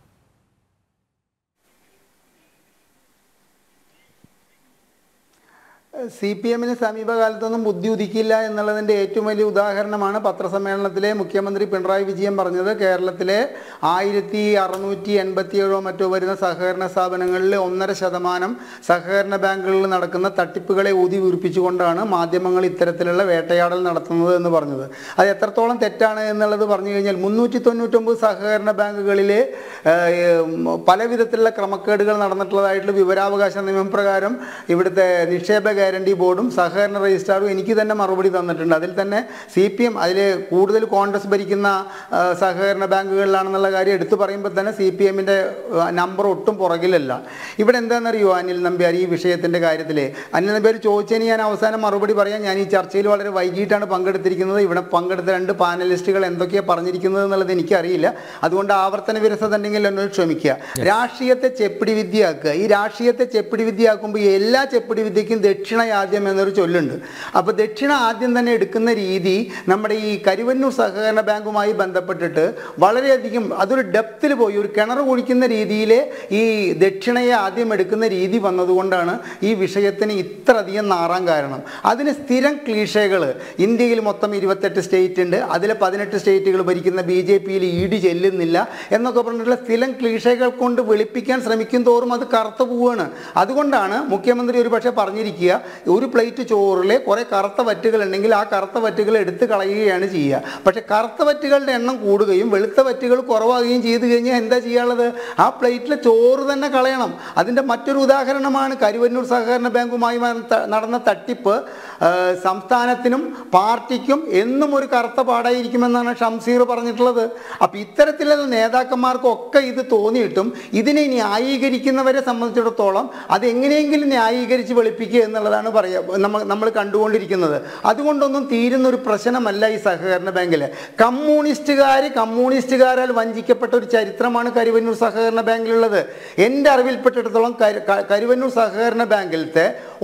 സി പി എമ്മിന് സമീപകാലത്തൊന്നും ബുദ്ധി ഉദിക്കില്ല എന്നുള്ളതിൻ്റെ ഏറ്റവും വലിയ ഉദാഹരണമാണ് പത്രസമ്മേളനത്തിലെ മുഖ്യമന്ത്രി പിണറായി വിജയൻ പറഞ്ഞത് കേരളത്തിലെ ആയിരത്തി അറുന്നൂറ്റി എൺപത്തിയേഴോ മറ്റോ വരുന്ന സഹകരണ സ്ഥാപനങ്ങളിൽ ഒന്നര ശതമാനം സഹകരണ ബാങ്കുകളിൽ നടക്കുന്ന തട്ടിപ്പുകളെ ഊതി വീർപ്പിച്ചുകൊണ്ടാണ് മാധ്യമങ്ങൾ ഇത്തരത്തിലുള്ള വേട്ടയാടൽ നടത്തുന്നത് എന്ന് പറഞ്ഞത് അത് എത്രത്തോളം തെറ്റാണ് എന്നുള്ളത് പറഞ്ഞു കഴിഞ്ഞാൽ മുന്നൂറ്റി തൊണ്ണൂറ്റൊമ്പത് സഹകരണ ബാങ്കുകളിലെ ഏഹ്, പല വിധത്തിലുള്ള ക്രമക്കേടുകൾ നടന്നിട്ടുള്ളതായിട്ടുള്ള വിവരാവകാശ നിയമപ്രകാരം ഇവിടുത്തെ നിക്ഷേപ ഗ്യാരണ്ടി ബോർഡും സഹകരണ രജിസ്ട്രാറും എനിക്ക് തന്നെ മറുപടി തന്നിട്ടുണ്ട് അതിൽ തന്നെ സി പി എം അതിൽ കൂടുതൽ കോൺഗ്രസ് ഭരിക്കുന്ന ആ, സഹകരണ ബാങ്കുകളിലാണെന്നുള്ള കാര്യം എടുത്തു പറയുമ്പോൾ തന്നെ സി പി എമ്മിൻ്റെ നമ്പർ ഒട്ടും പുറകിലല്ല ഇവിടെ എന്താണെന്നറിയോ അനിൽ നമ്പ്യാർ ഈ വിഷയത്തിൻ്റെ കാര്യത്തിൽ അനിൽ നമ്പ്യാർ ചോദിച്ചതിന് ഞാൻ അവസാനം മറുപടി പറയാം ഞാൻ ഈ ചർച്ചയിൽ വളരെ വൈകിട്ടാണ് പങ്കെടുത്തിരിക്കുന്നത് ഇവിടെ പങ്കെടുത്ത രണ്ട് പാനലിസ്റ്റുകൾ എന്തൊക്കെയാണ് പറഞ്ഞിരിക്കുന്നത് എന്നുള്ളത് എനിക്കറിയില്ല അതുകൊണ്ട് ആവർത്തന വിരസത ഉണ്ടെങ്കിൽ എന്നോട് ക്ഷമിക്കുക രാഷ്ട്രീയത്തെ ചെപ്പിടി വിദ്യയാക്കുക ഈ രാഷ്ട്രീയത്തെ ചെപ്പിടി വിദ്യയാക്കുമ്പോൾ എല്ലാ ചെപ്പിടി വിദ്യയ്ക്കും ദക്ഷിണയാദ്യം എന്നൊരു ചൊല്ലുണ്ട് അപ്പോൾ ദക്ഷിണ ആദ്യം തന്നെ എടുക്കുന്ന രീതി നമ്മുടെ ഈ കരുവന്നൂർ സഹകരണ ബാങ്കുമായി ബന്ധപ്പെട്ടിട്ട് വളരെയധികം അതൊരു ഡെപ്തിൽ പോയി ഒരു കിണർ കുഴിക്കുന്ന രീതിയിൽ ഈ ദക്ഷിണയെ ആദ്യം എടുക്കുന്ന രീതി വന്നതുകൊണ്ടാണ് ഈ വിഷയത്തിന് ഇത്രയധികം നാറാൻ കാരണം അതിന് സ്ഥിരം ക്ലീഷകൾ ഇന്ത്യയിൽ മൊത്തം ഇരുപത്തെട്ട് സ്റ്റേറ്റ് ഉണ്ട് അതിലെ പതിനെട്ട് സ്റ്റേറ്റുകൾ ഭരിക്കുന്ന ബി ജെ പിയിൽ ഇ ഡി ചെല്ലുന്നില്ല എന്നൊക്കെ പറഞ്ഞിട്ടുള്ള സ്ഥിരം ക്ലീഷകൾ കൊണ്ട് വെളുപ്പിക്കാൻ ശ്രമിക്കും തോറും അത് കറുത്തു പോവുകയാണ് അതുകൊണ്ടാണ് മുഖ്യമന്ത്രി ഒരു പക്ഷേ പറഞ്ഞിരിക്കുക ഒരു പ്ലേറ്റ് ചോറിൽ കുറേ കറുത്ത വറ്റുകൾ ഉണ്ടെങ്കിൽ ആ കറുത്ത വറ്റുകൾ എടുത്ത് കളയുകയാണ് ചെയ്യുക പക്ഷേ കറുത്ത വറ്റുകളുടെ എണ്ണം കൂടുകയും വെളുത്ത വറ്റുകൾ കുറവാകുകയും ചെയ്തു കഴിഞ്ഞാൽ എന്താ ചെയ്യാനുള്ളത് ആ പ്ലേറ്റിലെ ചോറ് തന്നെ കളയണം അതിൻ്റെ മറ്റൊരു ഉദാഹരണമാണ് കരുവന്നൂർ സഹകരണ ബാങ്കുമായി വന്ന- നടന്ന തട്ടിപ്പ് ആ, സംസ്ഥാനത്തിനും പാർട്ടിക്കും എന്നും ഒരു കറുത്ത പാടായിരിക്കുമെന്നാണ് ഷംസീർ പറഞ്ഞിട്ടുള്ളത് അപ്പോൾ ഇത്തരത്തിലുള്ള നേതാക്കന്മാർക്കൊക്കെ ഇത് തോന്നിയിട്ടും ഇതിനെ ന്യായീകരിക്കുന്നവരെ സംബന്ധിച്ചിടത്തോളം അത് എങ്ങനെയെങ്കിലും ന്യായീകരിച്ച് വെളുപ്പിക്കുക എന്നുള്ളതാണ് പറയുക നമ്മൾ നമ്മൾ കണ്ടുകൊണ്ടിരിക്കുന്നത് അതുകൊണ്ടൊന്നും തീരുന്ന ഒരു പ്രശ്നമല്ല ഈ സഹകരണ ബാങ്കിൽ കമ്മ്യൂണിസ്റ്റുകാർ കമ്മ്യൂണിസ്റ്റുകാരാൽ വഞ്ചിക്കപ്പെട്ട ഒരു ചരിത്രമാണ് കരുവന്നൂർ സഹകരണ ബാങ്കിലുള്ളത് എൻ്റെ അറിവിൽപ്പെട്ടിടത്തോളം കരു- ക- കരുവന്നൂർ സഹകരണ ബാങ്കിലത്തെ ഒട്ടും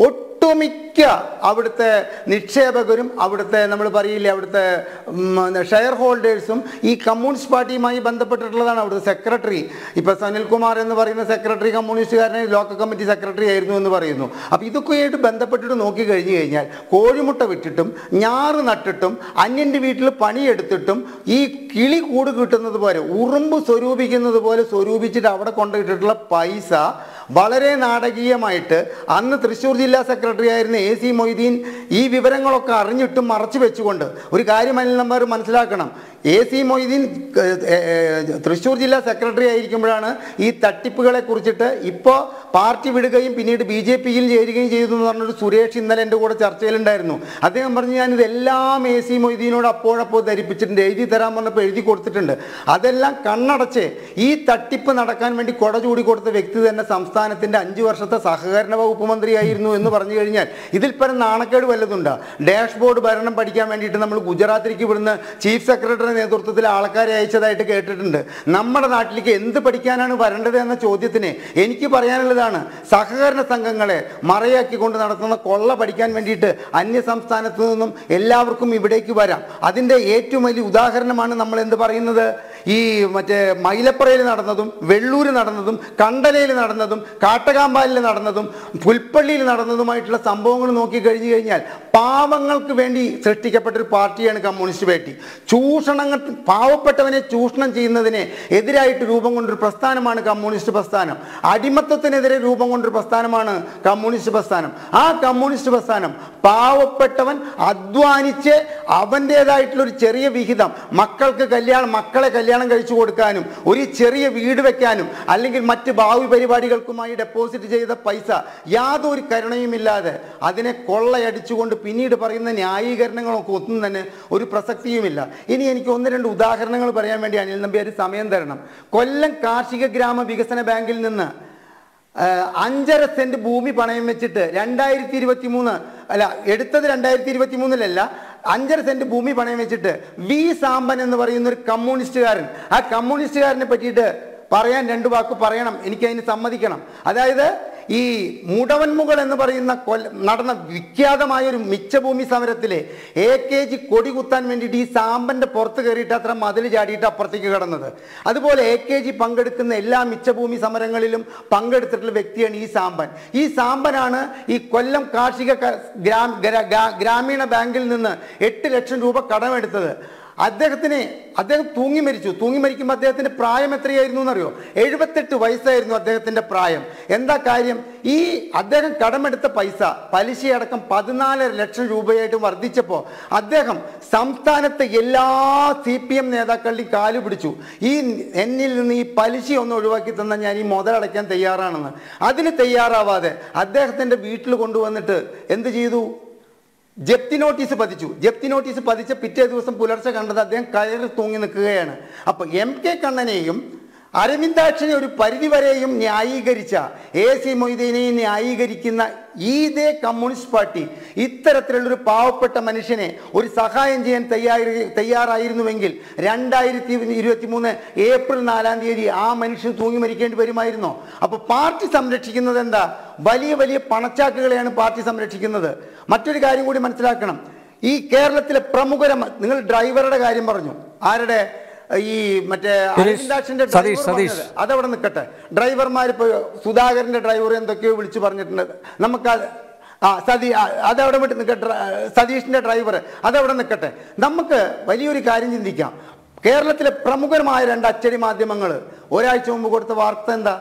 ഒട്ടുമിക്ക അവിടുത്തെ നിക്ഷേപകരും അവിടുത്തെ നമ്മൾ പറയില്ലേ അവിടുത്തെ ഷെയർ ഹോൾഡേഴ്സും ഈ കമ്മ്യൂണിസ്റ്റ് പാർട്ടിയുമായി ബന്ധപ്പെട്ടിട്ടുള്ളതാണ് അവിടുത്തെ സെക്രട്ടറി ഇപ്പൊ സനിൽകുമാർ എന്ന് പറയുന്ന സെക്രട്ടറി കമ്മ്യൂണിസ്റ്റുകാരനെ ലോക്കൽ കമ്മിറ്റി സെക്രട്ടറി ആയിരുന്നു എന്ന് പറയുന്നു അപ്പോൾ ഇതൊക്കെയായിട്ട് ബന്ധപ്പെട്ടിട്ട് നോക്കി കഴിഞ്ഞു കഴിഞ്ഞാൽ കോഴിമുട്ട വിട്ടിട്ടും ഞാറ് നട്ടിട്ടും അന്യൻ്റെ വീട്ടിൽ പണിയെടുത്തിട്ടും ഈ കിളി കൂട് കിട്ടുന്നത് പോലെ ഉറുമ്പ് സ്വരൂപിക്കുന്നത് പോലെ സ്വരൂപിച്ചിട്ട് അവിടെ കൊണ്ടുപോയിട്ടുള്ള പൈസ വളരെ നാടകീയമായിട്ട് അന്ന് തൃശ്ശൂർ ജില്ലാ സെക്രട്ടറി ആയിരുന്ന എ സി മൊയ്തീൻ ഈ വിവരങ്ങളൊക്കെ അറിഞ്ഞിട്ടും മറച്ചു വെച്ചുകൊണ്ട് ഒരു കാര്യം അനിൽ നമ്പർ മനസ്സിലാക്കണം എ സി മൊയ്തീൻ ഏഹ്, ഏഹ്, തൃശ്ശൂർ ജില്ലാ സെക്രട്ടറി ആയിരിക്കുമ്പോഴാണ് ഈ തട്ടിപ്പുകളെ കുറിച്ചിട്ട് ഇപ്പോൾ പാർട്ടി വിടുകയും പിന്നീട് ബി ജെ പിയിൽ ചേരുകയും ചെയ്തു എന്ന് പറഞ്ഞൊരു സുരേഷ് ഇന്നലെ എൻ്റെ കൂടെ ചർച്ചയിലുണ്ടായിരുന്നു അദ്ദേഹം പറഞ്ഞു ഞാൻ ഇതെല്ലാം എ സി മൊയ്തീനോട് അപ്പോഴപ്പോൾ ധരിപ്പിച്ചിട്ടുണ്ട് എഴുതി തരാൻ പറഞ്ഞപ്പോൾ എഴുതി കൊടുത്തിട്ടുണ്ട് അതെല്ലാം കണ്ണടച്ച് ഈ തട്ടിപ്പ് നടക്കാൻ വേണ്ടി കൊട ചൂടി കൊടുത്ത വ്യക്തി തന്നെ സംസ്ഥാനത്തിന്റെ അഞ്ചു വർഷത്തെ സഹകരണ വകുപ്പ് മന്ത്രിയായിരുന്നു എന്ന് പറഞ്ഞു കഴിഞ്ഞാൽ ഇതിൽ പരം നാണക്കേട് വല്ലതുണ്ടോ ഡാഷ്ബോർഡ് ഭരണം പഠിക്കാൻ വേണ്ടിയിട്ട് നമ്മൾ ഗുജറാത്തിലേക്ക് ഇവിടുന്ന് ചീഫ് സെക്രട്ടറി നേതൃത്വത്തിൽ ആൾക്കാരെ അയച്ചതായിട്ട് കേട്ടിട്ടുണ്ട് നമ്മുടെ നാട്ടിലേക്ക് എന്ത് പഠിക്കാനാണ് വരേണ്ടത് എന്ന ചോദ്യത്തിന് എനിക്ക് പറയാനുള്ളതാണ് സഹകരണ സംഘങ്ങളെ മറയാക്കിക്കൊണ്ട് നടത്തുന്ന കൊള്ള പഠിക്കാൻ വേണ്ടിയിട്ട് അന്യ സംസ്ഥാനത്തു നിന്നും എല്ലാവർക്കും ഇവിടേക്ക് വരാം അതിൻ്റെ ഏറ്റവും വലിയ ഉദാഹരണമാണ് നമ്മൾ എന്ത് പറയുന്നത് ഈ മറ്റേ മൈലപ്പുറയിൽ നടന്നതും വെള്ളൂർ നടന്നതും കണ്ടലയിൽ നടന്നതും കാട്ടകാമ്പാലിൽ നടന്നതും പുൽപ്പള്ളിയിൽ നടന്നതുമായിട്ടുള്ള സംഭവങ്ങൾ നോക്കി കഴിഞ്ഞു കഴിഞ്ഞാൽ പാവങ്ങൾക്ക് വേണ്ടി സൃഷ്ടിക്കപ്പെട്ടൊരു പാർട്ടിയാണ് കമ്മ്യൂണിസ്റ്റ് പാർട്ടി ചൂഷണങ്ങൾ പാവപ്പെട്ടവനെ ചൂഷണം ചെയ്യുന്നതിനെ എതിരായിട്ട് രൂപം കൊണ്ടൊരു പ്രസ്ഥാനമാണ് കമ്മ്യൂണിസ്റ്റ് പ്രസ്ഥാനം അടിമത്തത്തിനെതിരെ രൂപം കൊണ്ടൊരു പ്രസ്ഥാനമാണ് കമ്മ്യൂണിസ്റ്റ് പ്രസ്ഥാനം ആ കമ്മ്യൂണിസ്റ്റ് പ്രസ്ഥാനം പാവപ്പെട്ടവൻ അധ്വാനിച്ച് അവൻ്റേതായിട്ടുള്ള ഒരു ചെറിയ വിഹിതം മക്കൾക്ക് കല്യാണം മക്കളെ കല്യാണം കഴിച്ചു കൊടുക്കാനും ഒരു ചെറിയ വീട് വെക്കാനും അല്ലെങ്കിൽ മറ്റ് ഭാവി പരിപാടികൾക്കുമായി ഡെപ്പോസിറ്റ് ചെയ്ത പൈസ യാതൊരു കരുണയുമില്ലാതെ അതിനെ കൊള്ളയടിച്ചുകൊണ്ട് പിന്നീട് പറയുന്ന ന്യായീകരണങ്ങളൊക്കെ ഒന്നും തന്നെ ഒരു പ്രസക്തിയുമില്ല ഇനി എനിക്ക് ഒന്ന് രണ്ട് ഉദാഹരണങ്ങൾ പറയാൻ വേണ്ടി അനിൽ നമ്പ്യാർ സമയം തരണം കൊല്ലം കാർഷിക ഗ്രാമ വികസന ബാങ്കിൽ നിന്ന് ആഹ് അഞ്ചര സെന്റ് ഭൂമി പണയം വെച്ചിട്ട് രണ്ടായിരത്തി ഇരുപത്തി മൂന്ന് അല്ല എടുത്തത് രണ്ടായിരത്തി ഇരുപത്തി മൂന്നിലല്ല അഞ്ചര സെന്റ് ഭൂമി പണയം വെച്ചിട്ട് വി സാമ്പൻ എന്ന് പറയുന്ന ഒരു കമ്മ്യൂണിസ്റ്റുകാരൻ ആ കമ്മ്യൂണിസ്റ്റുകാരനെ പറ്റിയിട്ട് പറയാൻ രണ്ട് വാക്ക് പറയണം എനിക്ക് അതിന് സമ്മതിക്കണം അതായത് ഈ മുടവൻമുകൾ എന്ന് പറയുന്ന കൊല്ല നടന്ന വിഖ്യാതമായ ഒരു മിച്ചഭൂമി സമരത്തിലെ എ കെ ജി കൊടി കുത്താൻ വേണ്ടിയിട്ട് ഈ സാമ്പന്റെ പുറത്ത് കയറിയിട്ട് അത്ര മതിൽ ചാടിയിട്ട് അപ്പുറത്തേക്ക് കടന്നത് അതുപോലെ എ കെ ജി പങ്കെടുക്കുന്ന എല്ലാ മിച്ചഭൂമി സമരങ്ങളിലും പങ്കെടുത്തിട്ടുള്ള വ്യക്തിയാണ് ഈ സാമ്പൻ ഈ സാമ്പനാണ് ഈ കൊല്ലം കാർഷിക ക- ഗ്രാം ഗ്രാ- ഗ്രാ- ഗ്രാമീണ ബാങ്കിൽ നിന്ന് എട്ട് ലക്ഷം രൂപ കടമെടുത്തത് അദ്ദേഹത്തിന് അദ്ദേഹം തൂങ്ങി മരിച്ചു തൂങ്ങി മരിക്കുമ്പോൾ അദ്ദേഹത്തിന്റെ പ്രായം എത്രയായിരുന്നു എന്നറിയോ എഴുപത്തെട്ട് വയസ്സായിരുന്നു അദ്ദേഹത്തിന്റെ പ്രായം എന്താ കാര്യം ഈ അദ്ദേഹം കടമെടുത്ത പൈസ പലിശയടക്കം പതിനാലര ലക്ഷം രൂപയായിട്ട് വർദ്ധിച്ചപ്പോൾ അദ്ദേഹം സംസ്ഥാനത്തെ എല്ലാ സി പി എം നേതാക്കളുടെയും കാലു പിടിച്ചു ഈ എന്നിൽ നിന്ന് ഈ പലിശ ഒന്ന് ഒഴിവാക്കി തന്നാൽ ഞാൻ ഈ മുതലടയ്ക്കാൻ തയ്യാറാണെന്ന് അതിന് തയ്യാറാവാതെ അദ്ദേഹത്തിന്റെ വീട്ടിൽ കൊണ്ടുവന്നിട്ട് എന്ത് ചെയ്തു ജപ്തി നോട്ടീസ് പതിച്ചു ജപ്തി നോട്ടീസ് പതിച്ച പിറ്റേ ദിവസം പുലർച്ചെ കണ്ടത് അദ്ദേഹം കയറി തൂങ്ങി നിൽക്കുകയാണ് അപ്പൊ എം കെ കണ്ണനെയും അരവിന്ദാക്ഷനെ ഒരു പരിധിവരെയും ന്യായീകരിച്ച എ സി മൊയ്തീനെയും ന്യായീകരിക്കുന്ന ഈ ഇതേ കമ്മ്യൂണിസ്റ്റ് പാർട്ടി ഇത്തരത്തിലുള്ളൊരു പാവപ്പെട്ട മനുഷ്യനെ ഒരു സഹായം ചെയ്യാൻ തയ്യാറി തയ്യാറായിരുന്നുവെങ്കിൽ രണ്ടായിരത്തി ഇരുപത്തി മൂന്ന് ഏപ്രിൽ നാലാം തീയതി ആ മനുഷ്യൻ തൂങ്ങി മരിക്കേണ്ടി വരുമായിരുന്നോ അപ്പൊ പാർട്ടി സംരക്ഷിക്കുന്നത് എന്താ വലിയ വലിയ പണച്ചാക്കുകളെയാണ് പാർട്ടി സംരക്ഷിക്കുന്നത് മറ്റൊരു കാര്യം കൂടി മനസ്സിലാക്കണം ഈ കേരളത്തിലെ പ്രമുഖര നിങ്ങൾ ഡ്രൈവറുടെ കാര്യം പറഞ്ഞു ആരുടെ ഈ മറ്റേ അരവിന്ദാക്ഷന്റെ സതീഷ്, ഡ്രൈവർ സതീഷ്. പറഞ്ഞത്. അതവിടെ നിൽക്കട്ടെ ഡ്രൈവർമാർ ഇപ്പോൾ സുധാകരന്റെ ഡ്രൈവർ എന്തൊക്കെയോ വിളിച്ചു പറഞ്ഞിട്ടുണ്ട് നമുക്ക് അത് ആ സതീ ആ, അതവിടെ വിട്ട് നിൽക്കട്ടെ സതീഷിന്റെ ഡ്രൈവർ അതവിടെ നിൽക്കട്ടെ നമുക്ക് വലിയൊരു കാര്യം ചിന്തിക്കാം കേരളത്തിലെ പ്രമുഖരമായ രണ്ട് അച്ചടി മാധ്യമങ്ങൾ ഒരാഴ്ച മുമ്പ് കൊടുത്ത വാർത്ത എന്താ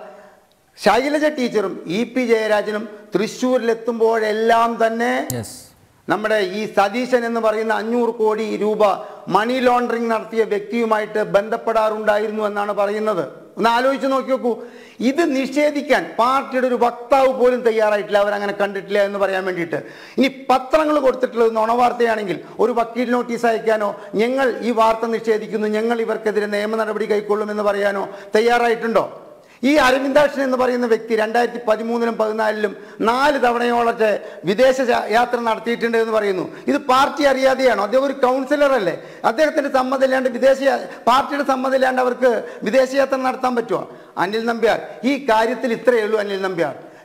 ശൈലജ ടീച്ചറും ഇ പി ജയരാജനും തൃശ്ശൂരിലെത്തുമ്പോഴെല്ലാം തന്നെ യെസ് നമ്മുടെ ഈ സതീശൻ എന്ന് പറയുന്ന അഞ്ഞൂറ് കോടി രൂപ മണി ലോണ്ടറിങ് നടത്തിയ വ്യക്തിയുമായിട്ട് ബന്ധപ്പെടാറുണ്ടായിരുന്നു എന്നാണ് പറയുന്നത് ഒന്ന് ആലോചിച്ച് നോക്കി നോക്കൂ ഇത് നിഷേധിക്കാൻ പാർട്ടിയുടെ ഒരു വക്താവ് പോലും തയ്യാറായിട്ടില്ല അവരങ്ങനെ കണ്ടിട്ടില്ല എന്ന് പറയാൻ വേണ്ടിയിട്ട് ഇനി പത്രങ്ങൾ കൊടുത്തിട്ടുള്ളത് നുണവാർത്തയാണെങ്കിൽ ഒരു വക്കീൽ നോട്ടീസ് അയക്കാനോ ഞങ്ങൾ ഈ വാർത്ത നിഷേധിക്കുന്നു ഞങ്ങൾ ഇവർക്കെതിരെ നിയമ നടപടി കൈക്കൊള്ളുമെന്ന് പറയാനോ തയ്യാറായിട്ടുണ്ടോ ഈ അരവിന്ദാക്ഷൻ എന്ന് പറയുന്ന വ്യക്തി രണ്ടായിരത്തി പതിമൂന്നിലും പതിനാലിലും നാല് തവണയോളത്തെ വിദേശ ജാ- യാത്ര നടത്തിയിട്ടുണ്ട് എന്ന് പറയുന്നു ഇത് പാർട്ടി അറിയാതെയാണോ അദ്ദേഹം ഒരു കൗൺസിലർ അല്ലേ അദ്ദേഹത്തിന്റെ സമ്മതമില്ലാണ്ട് വിദേശ യാ- പാർട്ടിയുടെ സമ്മതമില്ലാണ്ട് അവർക്ക് വിദേശയാത്ര നടത്താൻ പറ്റുമോ അനിൽ നമ്പ്യാർ ഈ കാര്യത്തിൽ ഇത്രയേ ഉള്ളൂ അനിൽ നമ്പ്യാർ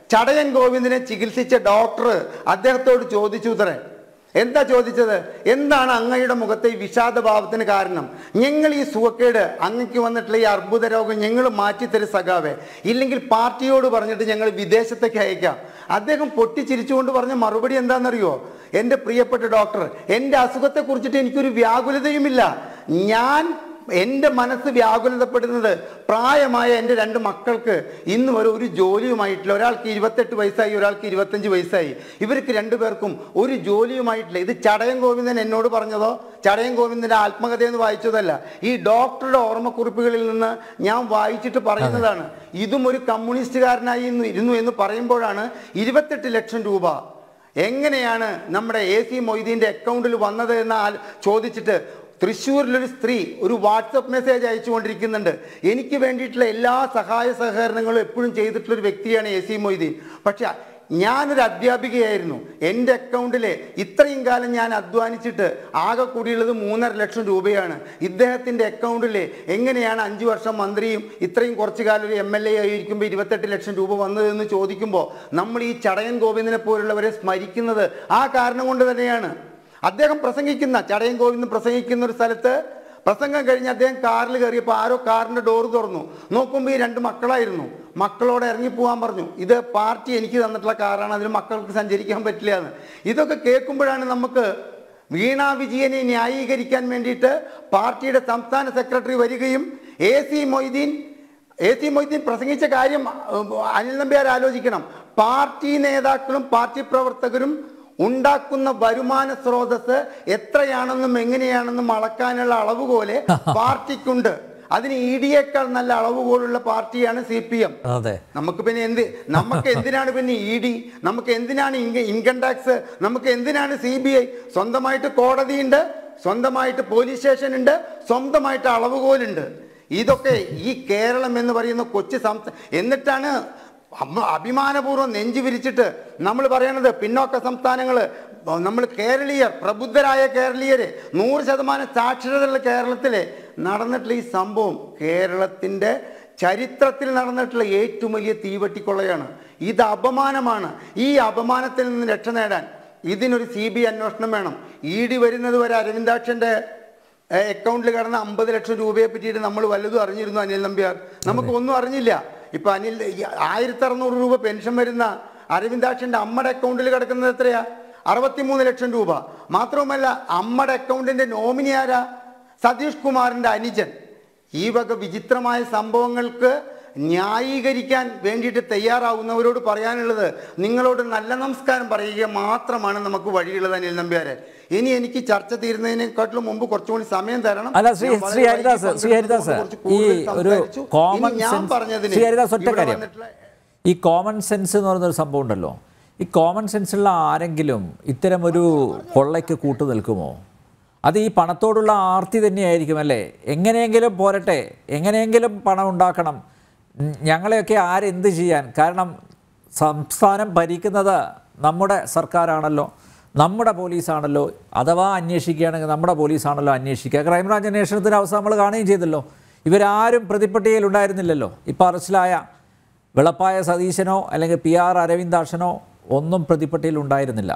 ചടയൻ ഗോവിന്ദനെ ചികിത്സിച്ച ഡോക്ടർ അദ്ദേഹത്തോട് ചോദിച്ചു ഉത്തരേ എന്താ ചോദിച്ചത് എന്താണ് അങ്ങയുടെ മുഖത്തെ ഈ വിഷാദഭാവത്തിന് കാരണം ഞങ്ങൾ ഈ സുഖക്കേട് അങ്ങക്ക് വന്നിട്ടുള്ള ഈ അർബുദ രോഗം ഞങ്ങൾ മാറ്റിത്തരും സഖാവേ ഇല്ലെങ്കിൽ പാർട്ടിയോട് പറഞ്ഞിട്ട് ഞങ്ങൾ വിദേശത്തേക്ക് അയക്കാം അദ്ദേഹം പൊട്ടിച്ചിരിച്ചുകൊണ്ട് പറഞ്ഞ മറുപടി എന്താണെന്നറിയോ എൻ്റെ പ്രിയപ്പെട്ട ഡോക്ടർ എൻ്റെ അസുഖത്തെ കുറിച്ചിട്ട് എനിക്കൊരു വ്യാകുലതയുമില്ല ഞാൻ എൻ്റെ മനസ്സ് വ്യാകുലതപ്പെടുന്നത് പ്രായമായ എൻ്റെ രണ്ട് മക്കൾക്ക് ഇന്ന് വരെ ഒരു ജോലിയുമായിട്ടില്ല ഒരാൾക്ക് ഇരുപത്തെട്ട് വയസ്സായി ഒരാൾക്ക് ഇരുപത്തഞ്ച് വയസ്സായി ഇവർക്ക് രണ്ടുപേർക്കും ഒരു ജോലിയുമായിട്ടില്ല ഇത് ചടയൻ ഗോവിന്ദൻ എന്നോട് പറഞ്ഞതോ ചടയൻ ഗോവിന്ദൻ്റെ ആത്മകഥയെന്ന് വായിച്ചതല്ല ഈ ഡോക്ടറുടെ ഓർമ്മക്കുറിപ്പുകളിൽ നിന്ന് ഞാൻ വായിച്ചിട്ട് പറയുന്നതാണ് ഇതും ഒരു കമ്മ്യൂണിസ്റ്റുകാരനായി ഇന്ന് ഇരുന്നു എന്ന് പറയുമ്പോഴാണ് ഇരുപത്തെട്ട് ലക്ഷം രൂപ എങ്ങനെയാണ് നമ്മുടെ എ സി മൊയ്തീൻ്റെ അക്കൗണ്ടിൽ വന്നത് എന്ന് ആൽ- ചോദിച്ചിട്ട് തൃശ്ശൂരിലൊരു സ്ത്രീ ഒരു വാട്സപ്പ് മെസ്സേജ് അയച്ചുകൊണ്ടിരിക്കുന്നുണ്ട് എനിക്ക് വേണ്ടിയിട്ടുള്ള എല്ലാ സഹായ സഹകരണങ്ങളും എപ്പോഴും ചെയ്തിട്ടുള്ള ഒരു വ്യക്തിയാണ് എ സി മൊയ്തീൻ പക്ഷെ ഞാനൊരു അധ്യാപികയായിരുന്നു എൻ്റെ അക്കൗണ്ടിലെ ഇത്രയും കാലം ഞാൻ അധ്വാനിച്ചിട്ട് ആകെ കൂടിയുള്ളത് മൂന്നര ലക്ഷം രൂപയാണ് ഇദ്ദേഹത്തിൻ്റെ അക്കൗണ്ടിൽ എങ്ങനെയാണ് അഞ്ച് വർഷം മന്ത്രിയും ഇത്രയും കുറച്ചു കാലം ഒരു എം എൽ എ ആയിരിക്കുമ്പോൾ ഇരുപത്തെട്ട് ലക്ഷം രൂപ വന്നതെന്ന് ചോദിക്കുമ്പോൾ നമ്മൾ ഈ ചടയൻ ഗോവിന്ദനെ പോലുള്ളവരെ സ്മരിക്കുന്നത് ആ കാരണം കൊണ്ട് തന്നെയാണ് അദ്ദേഹം പ്രസംഗിക്കുന്ന ചടയൻ ഗോവിന്ദൻ പ്രസംഗിക്കുന്ന ഒരു സ്ഥലത്ത് പ്രസംഗം കഴിഞ്ഞ് അദ്ദേഹം കാറിൽ കയറിയപ്പോൾ ആരോ കാറിന്റെ ഡോർ തുറന്നു നോക്കുമ്പോൾ ഈ രണ്ട് മക്കളായിരുന്നു മക്കളോട് ഇറങ്ങി പോകാൻ പറഞ്ഞു ഇത് പാർട്ടി എനിക്ക് തന്നിട്ടുള്ള കാറാണ് അതിന് മക്കൾക്ക് സഞ്ചരിക്കാൻ പറ്റില്ല എന്ന് ഇതൊക്കെ കേൾക്കുമ്പോഴാണ് നമുക്ക് വീണ വിജയനെ ന്യായീകരിക്കാൻ വേണ്ടിയിട്ട് പാർട്ടിയുടെ സംസ്ഥാന സെക്രട്ടറി വരികയും A C Moideen A C Moideen പ്രസംഗിച്ച കാര്യം ഉം, അനിൽ നമ്പ്യാർ ആലോചിക്കണം പാർട്ടി നേതാക്കളും പാർട്ടി പ്രവർത്തകരും ഉണ്ടാക്കുന്ന വരുമാന സ്രോതസ് എത്രയാണെന്നും എങ്ങനെയാണെന്നും അളക്കാനുള്ള അളവുകോല് പാർട്ടിക്കുണ്ട് അതിന് ഇ ഡിയേക്കാൾ നല്ല അളവുകോലുള്ള പാർട്ടിയാണ് സി പി എം അതെ നമുക്ക് പിന്നെ എന്ത് നമുക്ക് എന്തിനാണ് പിന്നെ ഇ ഡി നമുക്ക് എന്തിനാണ് ഇൻക- ഇൻകം ടാക്സ് നമുക്ക് എന്തിനാണ് സി ബി ഐ സ്വന്തമായിട്ട് കോടതിയുണ്ട് സ്വന്തമായിട്ട് പോലീസ് സ്റ്റേഷൻ ഉണ്ട് സ്വന്തമായിട്ട് അളവുകോലുണ്ട് ഇതൊക്കെ ഈ കേരളം എന്ന് പറയുന്ന കൊച്ചു സംസ്ഥാന എന്നിട്ടാണ് അമ്മ- അഭിമാനപൂർവ്വം നെഞ്ചു വിരിച്ചിട്ട് നമ്മൾ പറയണത് പിന്നോക്ക സംസ്ഥാനങ്ങൾ നമ്മൾ കേരളീയർ പ്രബുദ്ധരായ കേരളീയര് നൂറ് ശതമാനം സാക്ഷരതയുള്ള കേരളത്തിലെ നടന്നിട്ടുള്ള ഈ സംഭവം കേരളത്തിൻ്റെ ചരിത്രത്തിൽ നടന്നിട്ടുള്ള ഏറ്റവും വലിയ തീവട്ടിക്കൊള്ളയാണ് ഇത് അപമാനമാണ് ഈ അപമാനത്തിൽ നിന്ന് രക്ഷ നേടാൻ ഇതിനൊരു സി ബി അന്വേഷണം വേണം ഇ ഡി വരുന്നത് വരെ അരവിന്ദാക്ഷൻ്റെ അക്കൗണ്ടിൽ കിടന്ന അമ്പത് ലക്ഷം രൂപയെ പറ്റിയിട്ട് നമ്മൾ വല്ലതും അറിഞ്ഞിരുന്നു അനിൽ നമ്പ്യാർ നമുക്ക് ഒന്നും അറിഞ്ഞില്ല ഇപ്പൊ അനിൽ ആയിരത്തി അറുന്നൂറ് രൂപ പെൻഷൻ വരുന്ന അരവിന്ദാക്ഷന്റെ അമ്മയുടെ അക്കൗണ്ടിൽ കിടക്കുന്നത് എത്രയാ അറുപത്തിമൂന്ന് ലക്ഷം രൂപ മാത്രവുമല്ല അമ്മയുടെ അക്കൗണ്ടിന്റെ നോമിനി ആരാ സതീഷ് കുമാറിന്റെ അനുജൻ ഈ വക വിചിത്രമായ സംഭവങ്ങൾക്ക് ന്യായീകരിക്കാൻ വേണ്ടിയിട്ട് തയ്യാറാവുന്നവരോട് പറയാനുള്ളത് നിങ്ങളോട് നല്ല നമസ്കാരം പറയുക മാത്രമാണ് നമുക്ക് വഴിയുള്ളത് അനിൽ നമ്പ്യാരെ ഇനി എനിക്ക് ചർച്ച തീരുന്നതിനെക്കാട്ടിലും മുമ്പ് കുറച്ചുകൂടി സമയം തരണം അല്ല ശ്രീ ഞാൻ വളരെ ശ്രീ ഹരിദാസ് വൈകി ശ്രീ ഹരിദാസ് കുറച്ച് ഈ കൂടുതൽ ഒരു സംസാരിച്ചു. കോമൺ ഇനി ഞാൻ സെൻസ് പറഞ്ഞതിന് ശ്രീ ഹരിദാസ് ഒറ്റ ഇവിടെ കാര്യം വന്നിട്ടുള്ള ഈ കോമൺ സെൻസ് എന്ന് പറയുന്നൊരു സംഭവം ഉണ്ടല്ലോ ഈ കോമൺ സെൻസുള്ള ആരെങ്കിലും ഇത്തരം ഒരു കൊള്ളയ്ക്ക് കൂട്ടു നിൽക്കുമോ അത് ഈ പണത്തോടുള്ള ആർത്തി തന്നെയായിരിക്കും അല്ലേ എങ്ങനെയെങ്കിലും പോരട്ടെ എങ്ങനെയെങ്കിലും പണം ഉണ്ടാക്കണം ഉം, ഞങ്ങളെയൊക്കെ ആരെന്ത് ചെയ്യാൻ കാരണം സംസ്ഥാനം ഭരിക്കുന്നത് നമ്മുടെ സർക്കാരാണല്ലോ നമ്മുടെ പോലീസാണല്ലോ അഥവാ അന്വേഷിക്കുകയാണെങ്കിൽ നമ്മുടെ പോലീസാണല്ലോ അന്വേഷിക്കുക ക്രൈംബ്രാഞ്ച് അന്വേഷണത്തിന് അവസാനം നമ്മൾ കാണുകയും ചെയ്തല്ലോ ഇവരാരും പ്രതിപ്പട്ടികയിൽ ഉണ്ടായിരുന്നില്ലല്ലോ ഇപ്പോൾ അറസ്റ്റിലായ വെളപ്പായ സതീശനോ അല്ലെങ്കിൽ പി ആർ അരവിന്ദാക്ഷനോ ഒന്നും പ്രതിപ്പട്ടിയിൽ ഉണ്ടായിരുന്നില്ല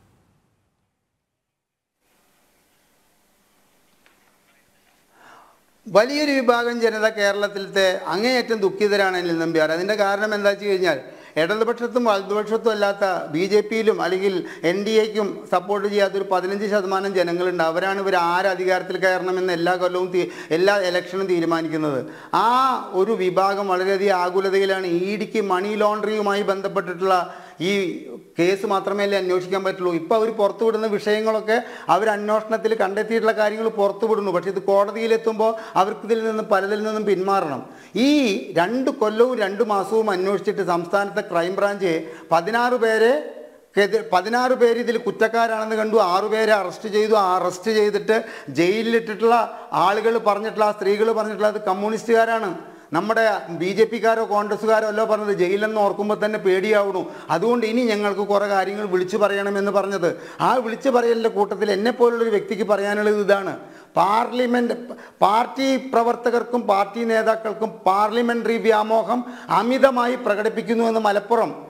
വലിയൊരു വിഭാഗം ജനത കേരളത്തിലത്തെ അങ്ങേയറ്റം ദുഃഖിതരാണ് അനിൽ നമ്പ്യാർ അതിൻ്റെ കാരണം എന്താ വെച്ച് കഴിഞ്ഞാൽ ഇടതുപക്ഷത്തും വലതുപക്ഷത്തും അല്ലാത്ത ബി ജെ പിയിലും അല്ലെങ്കിൽ എൻ ഡി എക്കും സപ്പോർട്ട് ചെയ്യാത്ത ഒരു പതിനഞ്ച് ശതമാനം ജനങ്ങളുണ്ട് അവരാണ് ഇവർ ആര് അധികാരത്തിൽ കയറണമെന്ന് എല്ലാ കൊല്ലവും തീ- എല്ലാ ഇലക്ഷനും തീരുമാനിക്കുന്നത് ആ ഒരു വിഭാഗം വളരെയധികം ആകുലതയിലാണ് ഇ ഡിക്ക് മണി ലോണ്ടറിയുമായി ബന്ധപ്പെട്ടിട്ടുള്ള ഈ കേസ് മാത്രമേ അന്വേഷിക്കാൻ പറ്റുള്ളൂ ഇപ്പോൾ അവർ പുറത്തുവിടുന്ന വിഷയങ്ങളൊക്കെ അവർ അന്വേഷണത്തിൽ കണ്ടെത്തിയിട്ടുള്ള കാര്യങ്ങൾ പുറത്തുവിടുന്നു പക്ഷേ ഇത് കോടതിയിലെത്തുമ്പോൾ അവർക്ക് ഇതിൽ നിന്ന് പലതിൽ നിന്നും പിന്മാറണം ഈ രണ്ട് കൊല്ലവും രണ്ട് മാസവും അന്വേഷിച്ചിട്ട് സംസ്ഥാനത്തെ ക്രൈംബ്രാഞ്ച് പതിനാറ് പേരെ ക്കെതി- പതിനാറ് പേര് ഇതിൽ കുറ്റക്കാരാണെന്ന് കണ്ടു ആറുപേരെ അറസ്റ്റ് ചെയ്തു ആ അറസ്റ്റ് ചെയ്തിട്ട് ജയിലിലിട്ടിട്ടുള്ള ആളുകൾ പറഞ്ഞിട്ടുള്ള ആ സ്ത്രീകൾ പറഞ്ഞിട്ടുള്ള അത് കമ്മ്യൂണിസ്റ്റുകാരാണ് നമ്മുടെ ബി ജെ പിക്കാരോ കോൺഗ്രസ്സുകാരോ അല്ലോ പറഞ്ഞത് ജയിലെന്ന് ഓർക്കുമ്പോൾ തന്നെ പേടിയാവണു അതുകൊണ്ട് ഇനി ഞങ്ങൾക്ക് കുറേ കാര്യങ്ങൾ വിളിച്ചു പറയണമെന്ന് പറഞ്ഞത് ആ വിളിച്ചു പറയലിൻ്റെ കൂട്ടത്തിൽ എന്നെ പോലുള്ളൊരു വ്യക്തിക്ക് പറയാനുള്ളത് ഇതാണ് പാർലമെന്റ് പാർട്ടി പ്രവർത്തകർക്കും പാർട്ടി നേതാക്കൾക്കും പാർലമെന്ററി വ്യാമോഹം അമിതമായി പ്രകടിപ്പിക്കുന്നുവെന്ന് മലപ്പുറം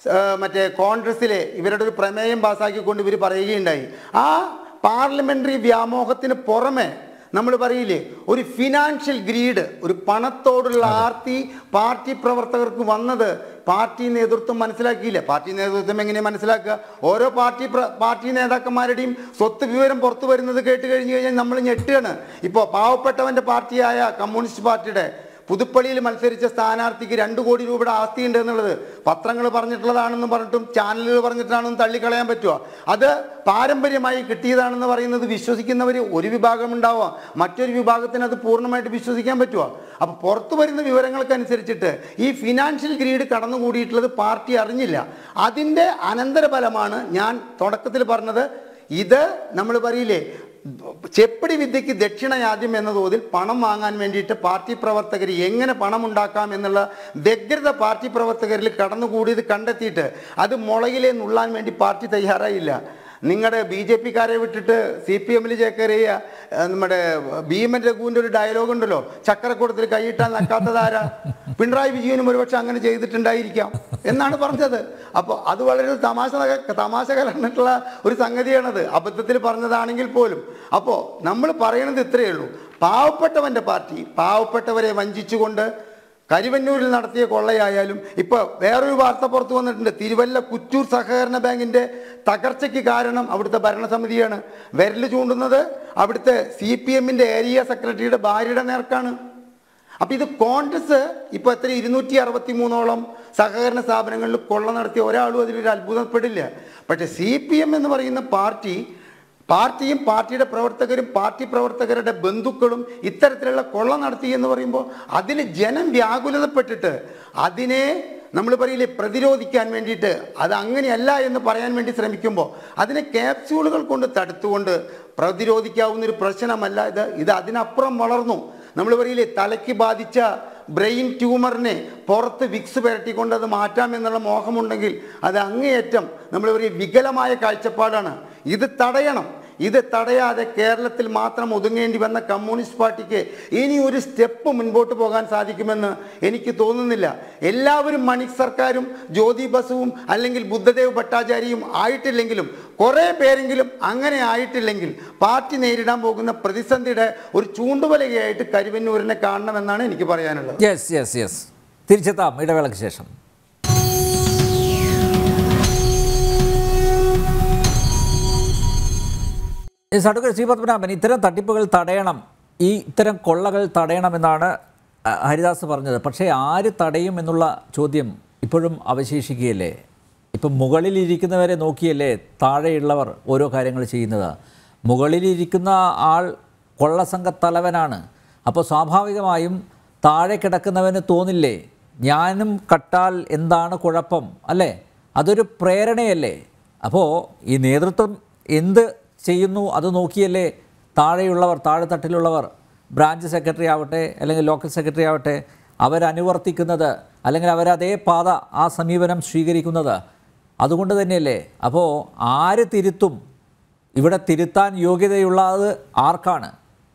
ആ, മറ്റേ കോൺഗ്രസിലെ ഇവരുടെ ഒരു പ്രമേയം പാസ്സാക്കിക്കൊണ്ട് ഇവർ പറയുകയുണ്ടായി ആ പാർലമെന്ററി വ്യാമോഹത്തിന് പുറമെ നമ്മൾ പറയില്ലേ ഒരു ഫിനാൻഷ്യൽ ഗ്രീഡ് ഒരു പണത്തോടുള്ള ആർത്തി പാർട്ടി പ്രവർത്തകർക്ക് വന്നത് പാർട്ടി നേതൃത്വം മനസ്സിലാക്കിയില്ല പാർട്ടി നേതൃത്വം എങ്ങനെ മനസ്സിലാക്കുക ഓരോ പാർട്ടി പ്ര- പാർട്ടി നേതാക്കന്മാരുടെയും സ്വത്ത് വിവരം പുറത്തു വരുന്നത് കേട്ട് കഴിഞ്ഞു കഴിഞ്ഞാൽ നമ്മൾ ഞെട്ടുകയാണ് ഇപ്പോൾ പാവപ്പെട്ടവന്റെ പാർട്ടിയായ കമ്മ്യൂണിസ്റ്റ് പാർട്ടിയുടെ പുതുപ്പള്ളിയിൽ മത്സരിച്ച സ്ഥാനാർത്ഥിക്ക് രണ്ട് കോടി രൂപയുടെ ആസ്തിയുണ്ട് എന്നുള്ളത് പത്രങ്ങൾ പറഞ്ഞിട്ടുള്ളതാണെന്നും പറഞ്ഞിട്ടും ചാനലുകൾ പറഞ്ഞിട്ടാണെന്നും തള്ളിക്കളയാൻ പറ്റുമോ അത് പാരമ്പര്യമായി കിട്ടിയതാണെന്ന് പറയുന്നത് വിശ്വസിക്കുന്നവർ ഒരു വിഭാഗം ഉണ്ടാവാം മറ്റൊരു വിഭാഗത്തിന് അത് പൂർണ്ണമായിട്ട് വിശ്വസിക്കാൻ പറ്റുമോ അപ്പോൾ പുറത്തു വരുന്ന വിവരങ്ങൾക്കനുസരിച്ചിട്ട് ഈ ഫിനാൻഷ്യൽ ഗ്രീഡ് കടന്നുകൂടിയിട്ടുള്ളത് പാർട്ടി അറിഞ്ഞില്ല അതിൻ്റെ അനന്തരഫലമാണ് ഞാൻ തുടക്കത്തിൽ പറഞ്ഞത് ഇത് നമ്മൾ പറയില്ലേ ചെപ്പടി വിദ്യയ്ക്ക് ദക്ഷിണയാദ്യം എന്ന തോതിൽ പണം വാങ്ങാൻ വേണ്ടിയിട്ട് പാർട്ടി പ്രവർത്തകർ എങ്ങനെ പണം ഉണ്ടാക്കാം എന്നുള്ള വ്യഗ്രത പാർട്ടി പ്രവർത്തകരിൽ കടന്നുകൂടിയത് കണ്ടെത്തിയിട്ട് അത് മുളയിലെ നുള്ളാൻ വേണ്ടി പാർട്ടി തയ്യാറായില്ല നിങ്ങളുടെ ബി ജെ പിക്കാരെ വിട്ടിട്ട് സി പി എമ്മിൽ ചേക്കേറിയ ഏഹ്, നമ്മുടെ ഭീമൻ രഘുവിൻ്റെ ഒരു ഡയലോഗ് ഉണ്ടല്ലോ ചക്കരക്കൂടത്തിൽ കൈയിട്ടാൽ നക്കാത്തതാരാ പിണറായി വിജയനും ഒരുപക്ഷെ അങ്ങനെ ചെയ്തിട്ടുണ്ടായിരിക്കാം എന്നാണ് പറഞ്ഞത് അപ്പോൾ അത് വളരെ ഒരു തമാശ തമാശ കലർന്നിട്ടുള്ള ഒരു സംഗതിയാണത് അബദ്ധത്തിൽ പറഞ്ഞതാണെങ്കിൽ പോലും അപ്പോൾ നമ്മൾ പറയണത് ഇത്രയേ ഉള്ളൂ പാവപ്പെട്ടവൻ്റെ പാർട്ടി പാവപ്പെട്ടവരെ വഞ്ചിച്ചുകൊണ്ട് കരിവന്നൂരിൽ നടത്തിയ കൊള്ളയായാലും ഇപ്പോൾ വേറൊരു വാർത്ത പുറത്തു വന്നിട്ടുണ്ട് തിരുവല്ല കുറ്റൂർ സഹകരണ ബാങ്കിൻ്റെ തകർച്ചയ്ക്ക് കാരണം അവിടുത്തെ ഭരണസമിതിയാണ് വിരൽ ചൂണ്ടുന്നത് അവിടുത്തെ സി പി എമ്മിൻ്റെ ഏരിയ സെക്രട്ടറിയുടെ ഭാര്യയുടെ നേർക്കാണ് അപ്പൊ ഇത് കോൺഗ്രസ് ഇപ്പൊ എത്ര ഇരുന്നൂറ്റി അറുപത്തി മൂന്നോളം സഹകരണ സ്ഥാപനങ്ങളിൽ കൊള്ള നടത്തിയ ഒരാളും അതിലൊരു അത്ഭുതപ്പെടില്ല പക്ഷെ സി പി എം എന്ന് പറയുന്ന പാർട്ടി പാർട്ടിയും പാർട്ടിയുടെ പ്രവർത്തകരും പാർട്ടി പ്രവർത്തകരുടെ ബന്ധുക്കളും ഇത്തരത്തിലുള്ള കൊള്ള നടത്തി എന്ന് പറയുമ്പോൾ അതിൽ ജനം വ്യാകുലതപ്പെട്ടിട്ട് അതിനെ നമ്മൾ പറയില്ലേ പ്രതിരോധിക്കാൻ വേണ്ടിയിട്ട് അത് അങ്ങനെയല്ല എന്ന് പറയാൻ വേണ്ടി ശ്രമിക്കുമ്പോൾ അതിനെ ക്യാപ്സ്യൂളുകൾ കൊണ്ട് തടുത്തുകൊണ്ട് പ്രതിരോധിക്കാവുന്ന ഒരു പ്രശ്നമല്ല ഇത് ഇത് അതിനപ്പുറം വളർന്നു നമ്മൾ പറയില്ലേ തലയ്ക്ക് ബാധിച്ച ബ്രെയിൻ ട്യൂമറിനെ പുറത്ത് വിക്സ് പുരട്ടിക്കൊണ്ട് അത് മാറ്റാം എന്നുള്ള മോഹമുണ്ടെങ്കിൽ അത് അങ്ങേയറ്റം നമ്മൾ പറയും വികലമായ കാഴ്ചപ്പാടാണ് ഇത് തടയണം ഇത് തടയാതെ കേരളത്തിൽ മാത്രം ഒതുങ്ങേണ്ടി വന്ന കമ്മ്യൂണിസ്റ്റ് പാർട്ടിക്ക് ഇനി ഒരു സ്റ്റെപ്പ് മുൻപോട്ട് പോകാൻ സാധിക്കുമെന്ന് എനിക്ക് തോന്നുന്നില്ല എല്ലാവരും മണിക് സർക്കാരും ജ്യോതി ബസുവും അല്ലെങ്കിൽ ബുദ്ധദേവ് ഭട്ടാചാര്യയും ആയിട്ടില്ലെങ്കിലും കുറേ പേരെങ്കിലും അങ്ങനെ ആയിട്ടില്ലെങ്കിൽ പാർട്ടി നേരിടാൻ പോകുന്ന പ്രതിസന്ധിയുടെ ഒരു ചൂണ്ടുവലകയായിട്ട് കരുവന്നൂരിനെ കാണണമെന്നാണ് എനിക്ക് പറയാനുള്ളത് യെസ് യെസ് യെസ് തിരിച്ചെത്താം ഇടവേളയ്ക്ക് ശേഷം യെസ് അഡ്വക്കേറ്റ് ശ്രീ പത്മനാഭൻ ഇത്തരം തട്ടിപ്പുകൾ തടയണം ഈ ഇത്തരം കൊള്ളകൾ തടയണമെന്നാണ് അ, ഹരിദാസ് പറഞ്ഞത് പക്ഷേ ആര് തടയും എന്നുള്ള ചോദ്യം ഇപ്പോഴും അവശേഷിക്കുകയല്ലേ ഇപ്പം മുകളിലിരിക്കുന്നവരെ നോക്കിയല്ലേ താഴെയുള്ളവർ ഓരോ കാര്യങ്ങൾ ചെയ്യുന്നത് മുകളിലിരിക്കുന്ന ആൾ കൊള്ളസംഘത്തലവനാണ് അപ്പോൾ സ്വാഭാവികമായും താഴെ കിടക്കുന്നവന് തോന്നില്ലേ ഞാനും കട്ടാൽ എന്താണ് കുഴപ്പം അല്ലേ അതൊരു പ്രേരണയല്ലേ അപ്പോൾ ഈ നേതൃത്വം എന്ത് ചെയ്യുന്നു അത് നോക്കിയല്ലേ താഴെയുള്ളവർ താഴെത്തട്ടിലുള്ളവർ ബ്രാഞ്ച് സെക്രട്ടറി ആവട്ടെ അല്ലെങ്കിൽ ലോക്കൽ സെക്രട്ടറി ആവട്ടെ അവരനുവർത്തിക്കുന്നത് അല്ലെങ്കിൽ അവരതേ പാത ആ സമീപനം സ്വീകരിക്കുന്നത് അതുകൊണ്ട് തന്നെയല്ലേ അപ്പോൾ ആര് തിരുത്തും ഇവിടെ തിരുത്താൻ യോഗ്യതയുള്ളത് ആർക്കാണ്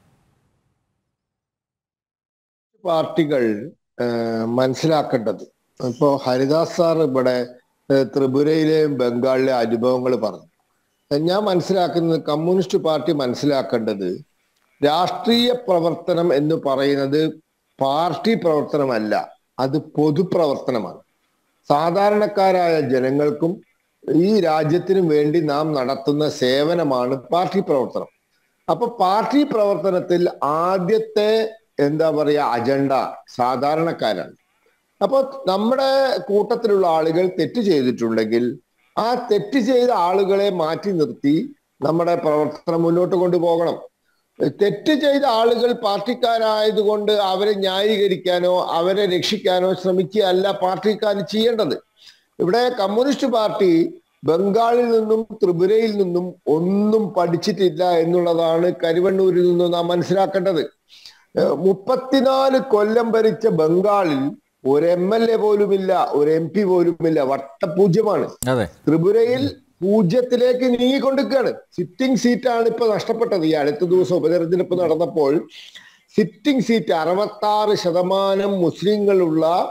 പാർട്ടികൾ ഏഹ്, മനസ്സിലാക്കേണ്ടത് ഇപ്പോ ഹരിദാസ് സാർ ഇവിടെ ഏഹ്, ത്രിപുരയിലെയും ബംഗാളിലെ അനുഭവങ്ങൾ പറഞ്ഞു ഏഹ്, ഞാൻ മനസ്സിലാക്കുന്നത് കമ്മ്യൂണിസ്റ്റ് പാർട്ടി മനസ്സിലാക്കേണ്ടത് രാഷ്ട്രീയ പ്രവർത്തനം എന്ന് പറയുന്നത് പാർട്ടി പ്രവർത്തനമല്ല അത് പൊതുപ്രവർത്തനമാണ് സാധാരണക്കാരായ ജനങ്ങൾക്കും ഈ രാജ്യത്തിനും വേണ്ടി നാം നടത്തുന്ന സേവനമാണ് പാർട്ടി പ്രവർത്തനം അപ്പൊ പാർട്ടി പ്രവർത്തനത്തിൽ ആദ്യത്തെ എന്താ പറയാ അജണ്ട സാധാരണക്കാരാണ് അപ്പൊ നമ്മുടെ കൂട്ടത്തിലുള്ള ആളുകൾ തെറ്റ് ചെയ്തിട്ടുണ്ടെങ്കിൽ ആ തെറ്റ് ചെയ്ത ആളുകളെ മാറ്റി നിർത്തി നമ്മുടെ പ്രവർത്തനം മുന്നോട്ട് കൊണ്ടുപോകണം തെറ്റ് ചെയ്ത ആളുകൾ പാർട്ടിക്കാരായതുകൊണ്ട് അവരെ ന്യായീകരിക്കാനോ അവരെ രക്ഷിക്കാനോ ശ്രമിക്കുകയല്ല പാർട്ടിക്കാർ ചെയ്യേണ്ടത് ഇവിടെ കമ്മ്യൂണിസ്റ്റ് പാർട്ടി ബംഗാളിൽ നിന്നും ത്രിപുരയിൽ നിന്നും ഒന്നും പഠിച്ചിട്ടില്ല എന്നുള്ളതാണ് കരുവണ്ണൂരിൽ നിന്നും നാം മനസ്സിലാക്കേണ്ടത് ഏഹ് മുപ്പത്തിനാല് കൊല്ലം ഭരിച്ച ബംഗാളിൽ ഒരു എം എൽ എ പോലുമില്ല ഒരു എം പി പോലുമില്ല വട്ടപൂജ്യമാണ് അതെ ത്രിപുരയിൽ പൂജ്യത്തിലേക്ക് നീങ്ങിക്കൊണ്ടിരിക്കുകയാണ് സിറ്റിംഗ് സീറ്റാണ് ഇപ്പൊ നഷ്ടപ്പെട്ടത് ഈ അടുത്ത ദിവസം ഉപതെരഞ്ഞെടുപ്പ് നടന്നപ്പോൾ സിറ്റിംഗ് സീറ്റ് അറുപത്തി ആറ് ശതമാനം മുസ്ലിങ്ങളുള്ള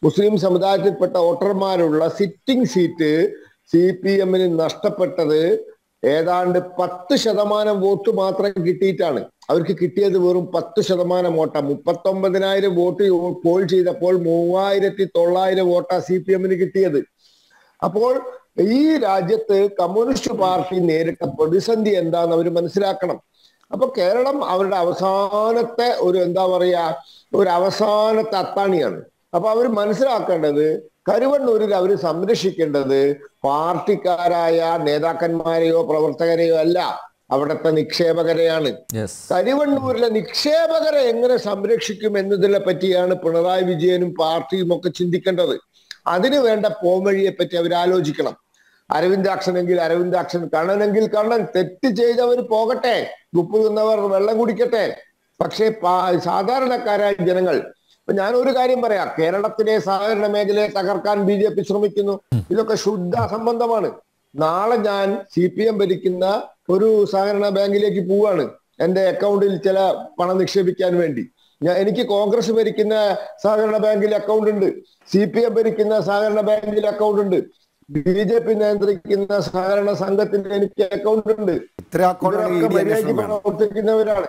മുസ്ലിം സമുദായത്തിൽപ്പെട്ട വോട്ടർമാരുള്ള സിറ്റിംഗ് സീറ്റ് സി പി എമ്മിന് നഷ്ടപ്പെട്ടത് ഏതാണ്ട് പത്ത് ശതമാനം വോട്ട് മാത്രം കിട്ടിയിട്ടാണ് അവർക്ക് കിട്ടിയത് വെറും പത്ത് ശതമാനം വോട്ടാ മുപ്പത്തൊമ്പതിനായിരം വോട്ട് പോൾ ചെയ്തപ്പോൾ മൂവായിരത്തി തൊള്ളായിരം വോട്ടാ സി പി എമ്മിന് കിട്ടിയത് അപ്പോൾ ഈ രാജ്യത്ത് കമ്മ്യൂണിസ്റ്റ് പാർട്ടി നേരിട്ട പ്രതിസന്ധി എന്താന്ന് അവർ മനസ്സിലാക്കണം അപ്പൊ കേരളം അവരുടെ അവസാനത്തെ ഒരു എന്താ പറയാ ഒരു അവസാനത്തെ അത്താണിയാണ് അപ്പൊ അവർ മനസ്സിലാക്കേണ്ടത് കരുവണ്ണൂരിൽ അവർ സംരക്ഷിക്കേണ്ടത് പാർട്ടിക്കാരായ നേതാക്കന്മാരെയോ പ്രവർത്തകരെയോ അല്ല അവിടുത്തെ നിക്ഷേപകരെയാണ് യെസ് കരിവണ്ണൂരിലെ നിക്ഷേപകരെ എങ്ങനെ സംരക്ഷിക്കും എന്നതിനെ പറ്റിയാണ് പിണറായി വിജയനും പാർട്ടിയും ഒക്കെ ചിന്തിക്കേണ്ടത് അതിനു വേണ്ട പോംവഴിയെ പറ്റി അവർ ആലോചിക്കണം അരവിന്ദാക്ഷനെങ്കിൽ അരവിന്ദാക്ഷൻ കണ്ണനെങ്കിൽ കണ്ണൻ തെറ്റ് ചെയ്തവർ പോകട്ടെ ഉപ്പ് തിന്നവർ വെള്ളം കുടിക്കട്ടെ പക്ഷേ പാ- സാധാരണക്കാരായ ജനങ്ങൾ ഇപ്പൊ ഞാൻ ഒരു കാര്യം പറയാം കേരളത്തിലെ സഹകരണ മേഖലയെ തകർക്കാൻ ബി ജെ പി ശ്രമിക്കുന്നു ഇതൊക്കെ ശുദ്ധ അസംബന്ധമാണ് നാളെ ഞാൻ സി പി എം ഭരിക്കുന്ന ഒരു സഹകരണ ബാങ്കിലേക്ക് പോവാണ് എന്റെ അക്കൗണ്ടിൽ ചില പണം നിക്ഷേപിക്കാൻ വേണ്ടി ഞാൻ എനിക്ക് കോൺഗ്രസ് ഭരിക്കുന്ന സഹകരണ ബാങ്കിൽ അക്കൗണ്ട് ഉണ്ട് സി പി എം ഭരിക്കുന്ന സഹകരണ ബാങ്കിൽ അക്കൗണ്ട് ഉണ്ട് ബി ജെ പി നിയന്ത്രിക്കുന്ന സഹകരണ സംഘത്തിൽ എനിക്ക് അക്കൗണ്ട് ഉണ്ട് ഇത്ര അക്കൗണ്ട് ഇവരൊക്കെ ഇ ഡി മര്യാദയ്ക്ക് അന്വേഷണം വേണം പ്രവർത്തിക്കുന്നവരാണ്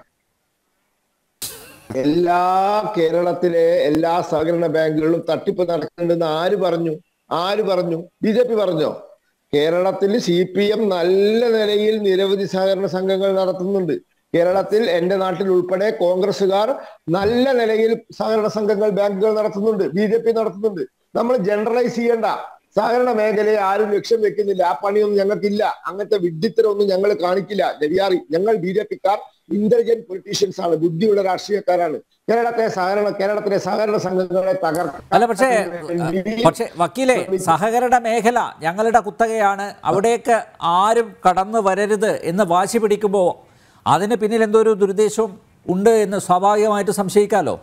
എല്ലാ കേരളത്തിലെ എല്ലാ സഹകരണ ബാങ്കുകളിലും തട്ടിപ്പ് നടക്കുന്നുണ്ടെന്ന് ആര് പറഞ്ഞു ആര് പറഞ്ഞു ബി ജെ പി പറഞ്ഞോ കേരളത്തിൽ സി പി എം നല്ല നിലയിൽ നിരവധി സഹകരണ സംഘങ്ങൾ നടത്തുന്നുണ്ട് കേരളത്തിൽ എന്റെ നാട്ടിൽ ഉൾപ്പെടെ കോൺഗ്രസുകാർ നല്ല നിലയിൽ സഹകരണ സംഘങ്ങൾ ബാങ്കുകൾ നടത്തുന്നുണ്ട് ബി ജെ പി നടത്തുന്നുണ്ട് നമ്മൾ ജനറലൈസ് ചെയ്യേണ്ട സഹകരണ മേഖലയെ ആരും ലക്ഷ്യം വെക്കുന്നില്ല ആ പണിയൊന്നും ഞങ്ങൾക്കില്ല അങ്ങനത്തെ വിഡ്ഢിത്തരമൊന്നും ഞങ്ങൾ കാണിക്കില്ല നെവിയാറി ഞങ്ങൾ ബി ജെ പിക്കാർ ഇന്റലിജന്റ് പൊളിറ്റീഷ്യൻസ് ആണ് ബുദ്ധിയുള്ള രാഷ്ട്രീയക്കാരാണ് കേരളത്തെ സഹകരണ കേരളത്തിലെ സഹകരണ സംഘങ്ങളെ അല്ല പക്ഷേ തകർക്കാൻ പക്ഷേ വക്കീലെ സഹകരണ മേഖല ഞങ്ങളുടെ കുത്തകയാണ് അവിടേക്ക് ആരും കടന്നു വരരുത് എന്ന് വാശി പിടിക്കുമ്പോൾ അതിന് പിന്നിൽ എന്തോ ഒരു ദുരുദ്ദേശം ഉണ്ട് എന്ന് സ്വാഭാവികമായിട്ട് സംശയിക്കാലോ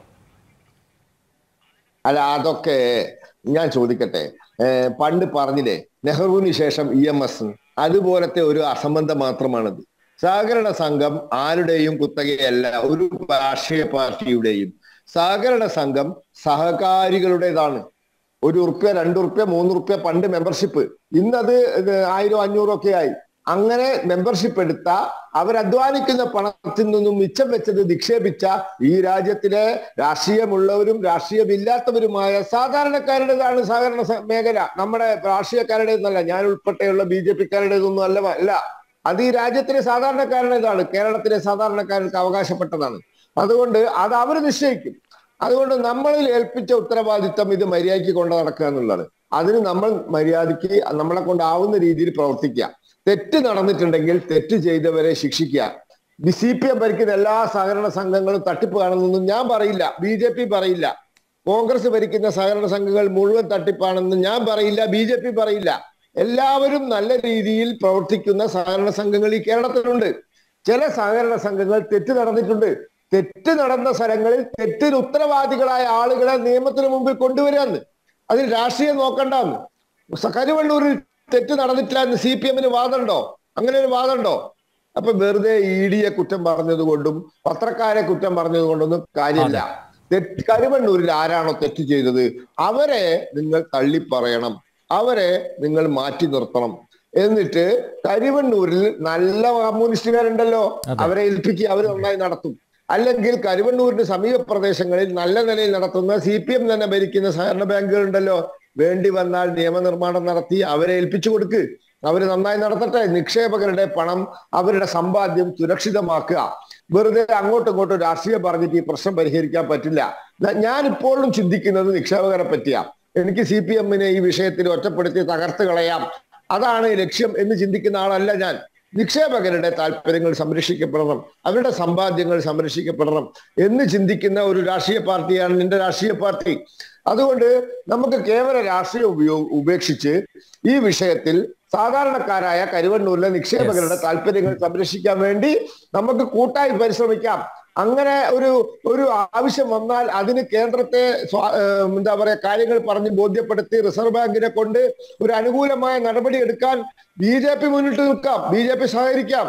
അല്ല അതൊക്കെ ഞാൻ ചോദിക്കട്ടെ ഏർ പണ്ട് പറഞ്ഞില്ലേ നെഹ്റുവിന് ശേഷം ഇ എം എസ് അതുപോലത്തെ ഒരു അസംബന്ധം മാത്രമാണത് സഹകരണ സംഘം ആരുടെയും കുത്തകയല്ല ഒരു രാഷ്ട്രീയ പാർട്ടിയുടെയും സഹകരണ സംഘം സഹകാരികളുടേതാണ് ഒരു ഉറുപ്യ രണ്ട് ഉറുപ്യ മൂന്ന് ഉറുപ്യ പണ്ട് മെമ്പർഷിപ്പ് ഇന്നത് ഇത് ആയിരം അഞ്ഞൂറും ഒക്കെ ആയി അങ്ങനെ മെമ്പർഷിപ്പ് എടുത്ത അവരധ്വാനിക്കുന്ന പണത്തിൽ നിന്നും മിച്ചം വെച്ചത് നിക്ഷേപിച്ച ഈ രാജ്യത്തിലെ രാഷ്ട്രീയമുള്ളവരും രാഷ്ട്രീയമില്ലാത്തവരുമായ സാധാരണക്കാരുടേതാണ് സഹകരണ സ- മേഖല നമ്മുടെ രാഷ്ട്രീയക്കാരുടേതെന്നല്ല ഞാൻ ഉൾപ്പെടെയുള്ള ബി ജെ പിക്കാരുടേതൊന്നും അല്ല അല്ല അത് ഈ രാജ്യത്തിലെ സാധാരണക്കാരുടേതാണ് കേരളത്തിലെ സാധാരണക്കാർക്ക് അവകാശപ്പെട്ടതാണ് അതുകൊണ്ട് അത് അവർ നിശ്ചയിക്കും അതുകൊണ്ട് നമ്മളിൽ ഏൽപ്പിച്ച ഉത്തരവാദിത്തം ഇത് മര്യാദയ്ക്ക് കൊണ്ട് നടക്കുക എന്നുള്ളത് അതിന് നമ്മൾ മര്യാദയ്ക്ക് നമ്മളെ കൊണ്ടാവുന്ന രീതിയിൽ പ്രവർത്തിക്കുക തെറ്റ് നടന്നിട്ടുണ്ടെങ്കിൽ തെറ്റ് ചെയ്തവരെ ശിക്ഷിക്കുക സി പി എം ഭരിക്കുന്ന എല്ലാ സഹകരണ സംഘങ്ങളും തട്ടിപ്പ് കാണുന്നൊന്നും ഞാൻ പറയില്ല ബി ജെ പി പറയില്ല കോൺഗ്രസ് ഭരിക്കുന്ന സഹകരണ സംഘങ്ങൾ മുഴുവൻ തട്ടിപ്പാണെന്ന് ഞാൻ പറയില്ല ബി ജെ പി പറയില്ല എല്ലാവരും നല്ല രീതിയിൽ പ്രവർത്തിക്കുന്ന സഹകരണ സംഘങ്ങൾ ഈ കേരളത്തിലുണ്ട് ചില സഹകരണ സംഘങ്ങൾ തെറ്റ് നടന്നിട്ടുണ്ട് തെറ്റ് നടന്ന സ്ഥലങ്ങളിൽ തെറ്റിന് ഉത്തരവാദികളായ ആളുകളെ നിയമത്തിന് മുമ്പിൽ കൊണ്ടുവരാന്ന് അതിൽ രാഷ്ട്രീയം നോക്കണ്ടെന്ന് സ- കരുവണ്ണൂരിൽ തെറ്റ് നടന്നിട്ടില്ല എന്ന് സി പി എമ്മിന് വാദമുണ്ടോ അങ്ങനെ ഒരു വാദമുണ്ടോ അപ്പൊ വെറുതെ ഇ ഡിയെ കുറ്റം പറഞ്ഞത് കൊണ്ടും പത്രക്കാരെ കുറ്റം പറഞ്ഞത് കൊണ്ടൊന്നും കാര്യമില്ല തെറ്റ് കരുവണ്ണൂരിൽ ആരാണോ തെറ്റ് ചെയ്തത് അവരെ നിങ്ങൾ തള്ളിപ്പറയണം അവരെ നിങ്ങൾ മാറ്റി നിർത്തണം എന്നിട്ട് കരിവണ്ണൂരിൽ നല്ല കമ്മ്യൂണിസ്റ്റുകാരുണ്ടല്ലോ അവരെ ഏൽപ്പിക്കുക അവർ നന്നായി നടത്തും അല്ലെങ്കിൽ കരുവണ്ണൂരിന് സമീപ പ്രദേശങ്ങളിൽ നല്ല നിലയിൽ നടത്തുന്ന സി പി എം തന്നെ ഭരിക്കുന്ന സഹകരണ ബാങ്കുകൾ ഉണ്ടല്ലോ വേണ്ടി വന്നാൽ നിയമനിർമ്മാണം നടത്തി അവരെ ഏൽപ്പിച്ചു കൊടുക്ക് അവര് നന്നായി നടത്തട്ടെ നിക്ഷേപകരുടെ പണം അവരുടെ സമ്പാദ്യം സുരക്ഷിതമാക്കുക വെറുതെ അങ്ങോട്ടും ഇങ്ങോട്ടും രാഷ്ട്രീയം പറഞ്ഞിട്ട് ഈ പ്രശ്നം പരിഹരിക്കാൻ പറ്റില്ല ന- ഞാൻ ഇപ്പോഴും ചിന്തിക്കുന്നത് നിക്ഷേപകരെ പറ്റിയാ എനിക്ക് സി പി എമ്മിനെ ഈ വിഷയത്തിൽ ഒറ്റപ്പെടുത്തി തകർത്ത് കളയാം അതാണ് ലക്ഷ്യം എന്ന് ചിന്തിക്കുന്ന ആളല്ല ഞാൻ നിക്ഷേപകരുടെ താല്പര്യങ്ങൾ സംരക്ഷിക്കപ്പെടണം അവരുടെ സമ്പാദ്യങ്ങൾ സംരക്ഷിക്കപ്പെടണം എന്ന് ചിന്തിക്കുന്ന ഒരു രാഷ്ട്രീയ പാർട്ടിയാണ് നിന്റെ രാഷ്ട്രീയ പാർട്ടി അതുകൊണ്ട് നമുക്ക് കേവല രാഷ്ട്രീയം ഉപയോ ഉപേക്ഷിച്ച് ഈ വിഷയത്തിൽ സാധാരണക്കാരായ കരുവണ്ണൂരിലെ നിക്ഷേപകരുടെ താല്പര്യങ്ങൾ സംരക്ഷിക്കാൻ വേണ്ടി നമുക്ക് കൂട്ടായി പരിശ്രമിക്കാം അങ്ങനെ ഒരു ഒരു ആവശ്യം വന്നാൽ അതിന് കേന്ദ്രത്തെ സ്വാ- ഏഹ് എന്താ പറയാ കാര്യങ്ങൾ പറഞ്ഞ് ബോധ്യപ്പെടുത്തി റിസർവ് ബാങ്കിനെ കൊണ്ട് ഒരു അനുകൂലമായ നടപടി എടുക്കാൻ ബി ജെ പി മുന്നിട്ട് നിൽക്കാം ബി ജെ പി സഹകരിക്കാം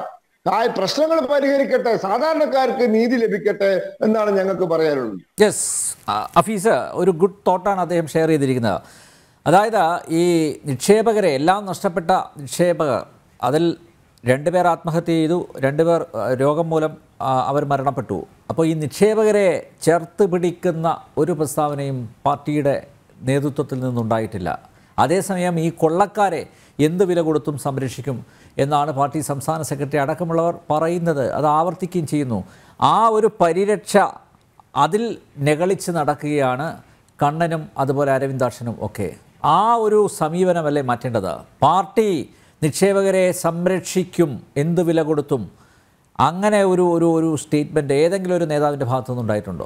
ആ പ്രശ്നങ്ങൾ പരിഹരിക്കട്ടെ സാധാരണക്കാർക്ക് നീതി ലഭിക്കട്ടെ എന്നാണ് ഞങ്ങൾക്ക് പറയാനുള്ളത് യെസ് അഫീസ് ഒരു ഗുഡ് തോട്ടാണ് അദ്ദേഹം ഷെയർ ചെയ്തിരിക്കുന്നത് അതായത് ഈ നിക്ഷേപകരെ എല്ലാം നഷ്ടപ്പെട്ട നിക്ഷേപകർ അതിൽ രണ്ടുപേർ ആത്മഹത്യ ചെയ്തു രണ്ടുപേർ ആ, രോഗം മൂലം ആ, അവർ മരണപ്പെട്ടു അപ്പോൾ ഈ നിക്ഷേപകരെ ചേർത്ത് പിടിക്കുന്ന ഒരു പ്രസ്താവനയും പാർട്ടിയുടെ നേതൃത്വത്തിൽ നിന്നുണ്ടായിട്ടില്ല അതേസമയം ഈ കൊള്ളക്കാരെ എന്ത് വില കൊടുത്തും സംരക്ഷിക്കും എന്നാണ് പാർട്ടി സംസ്ഥാന സെക്രട്ടറി അടക്കമുള്ളവർ പറയുന്നത് അത് ആവർത്തിക്കുകയും ചെയ്യുന്നു ആ ഒരു പരിരക്ഷ അതിൽ നെകളിച്ച് നടക്കുകയാണ് കണ്ണനും അതുപോലെ അരവിന്ദാക്ഷനും ഒക്കെ ആ ഒരു സമീപനമല്ലേ മാറ്റേണ്ടത് പാർട്ടി നിക്ഷേപകരെ സംരക്ഷിക്കും എന്ത് വില കൊടുത്തും അങ്ങനെ ഒരു ഒരു ഒരു സ്റ്റേറ്റ്മെൻറ്റ് ഏതെങ്കിലും ഒരു നേതാവിൻ്റെ ഭാഗത്തുനിന്ന് ഉണ്ടായിട്ടുണ്ടോ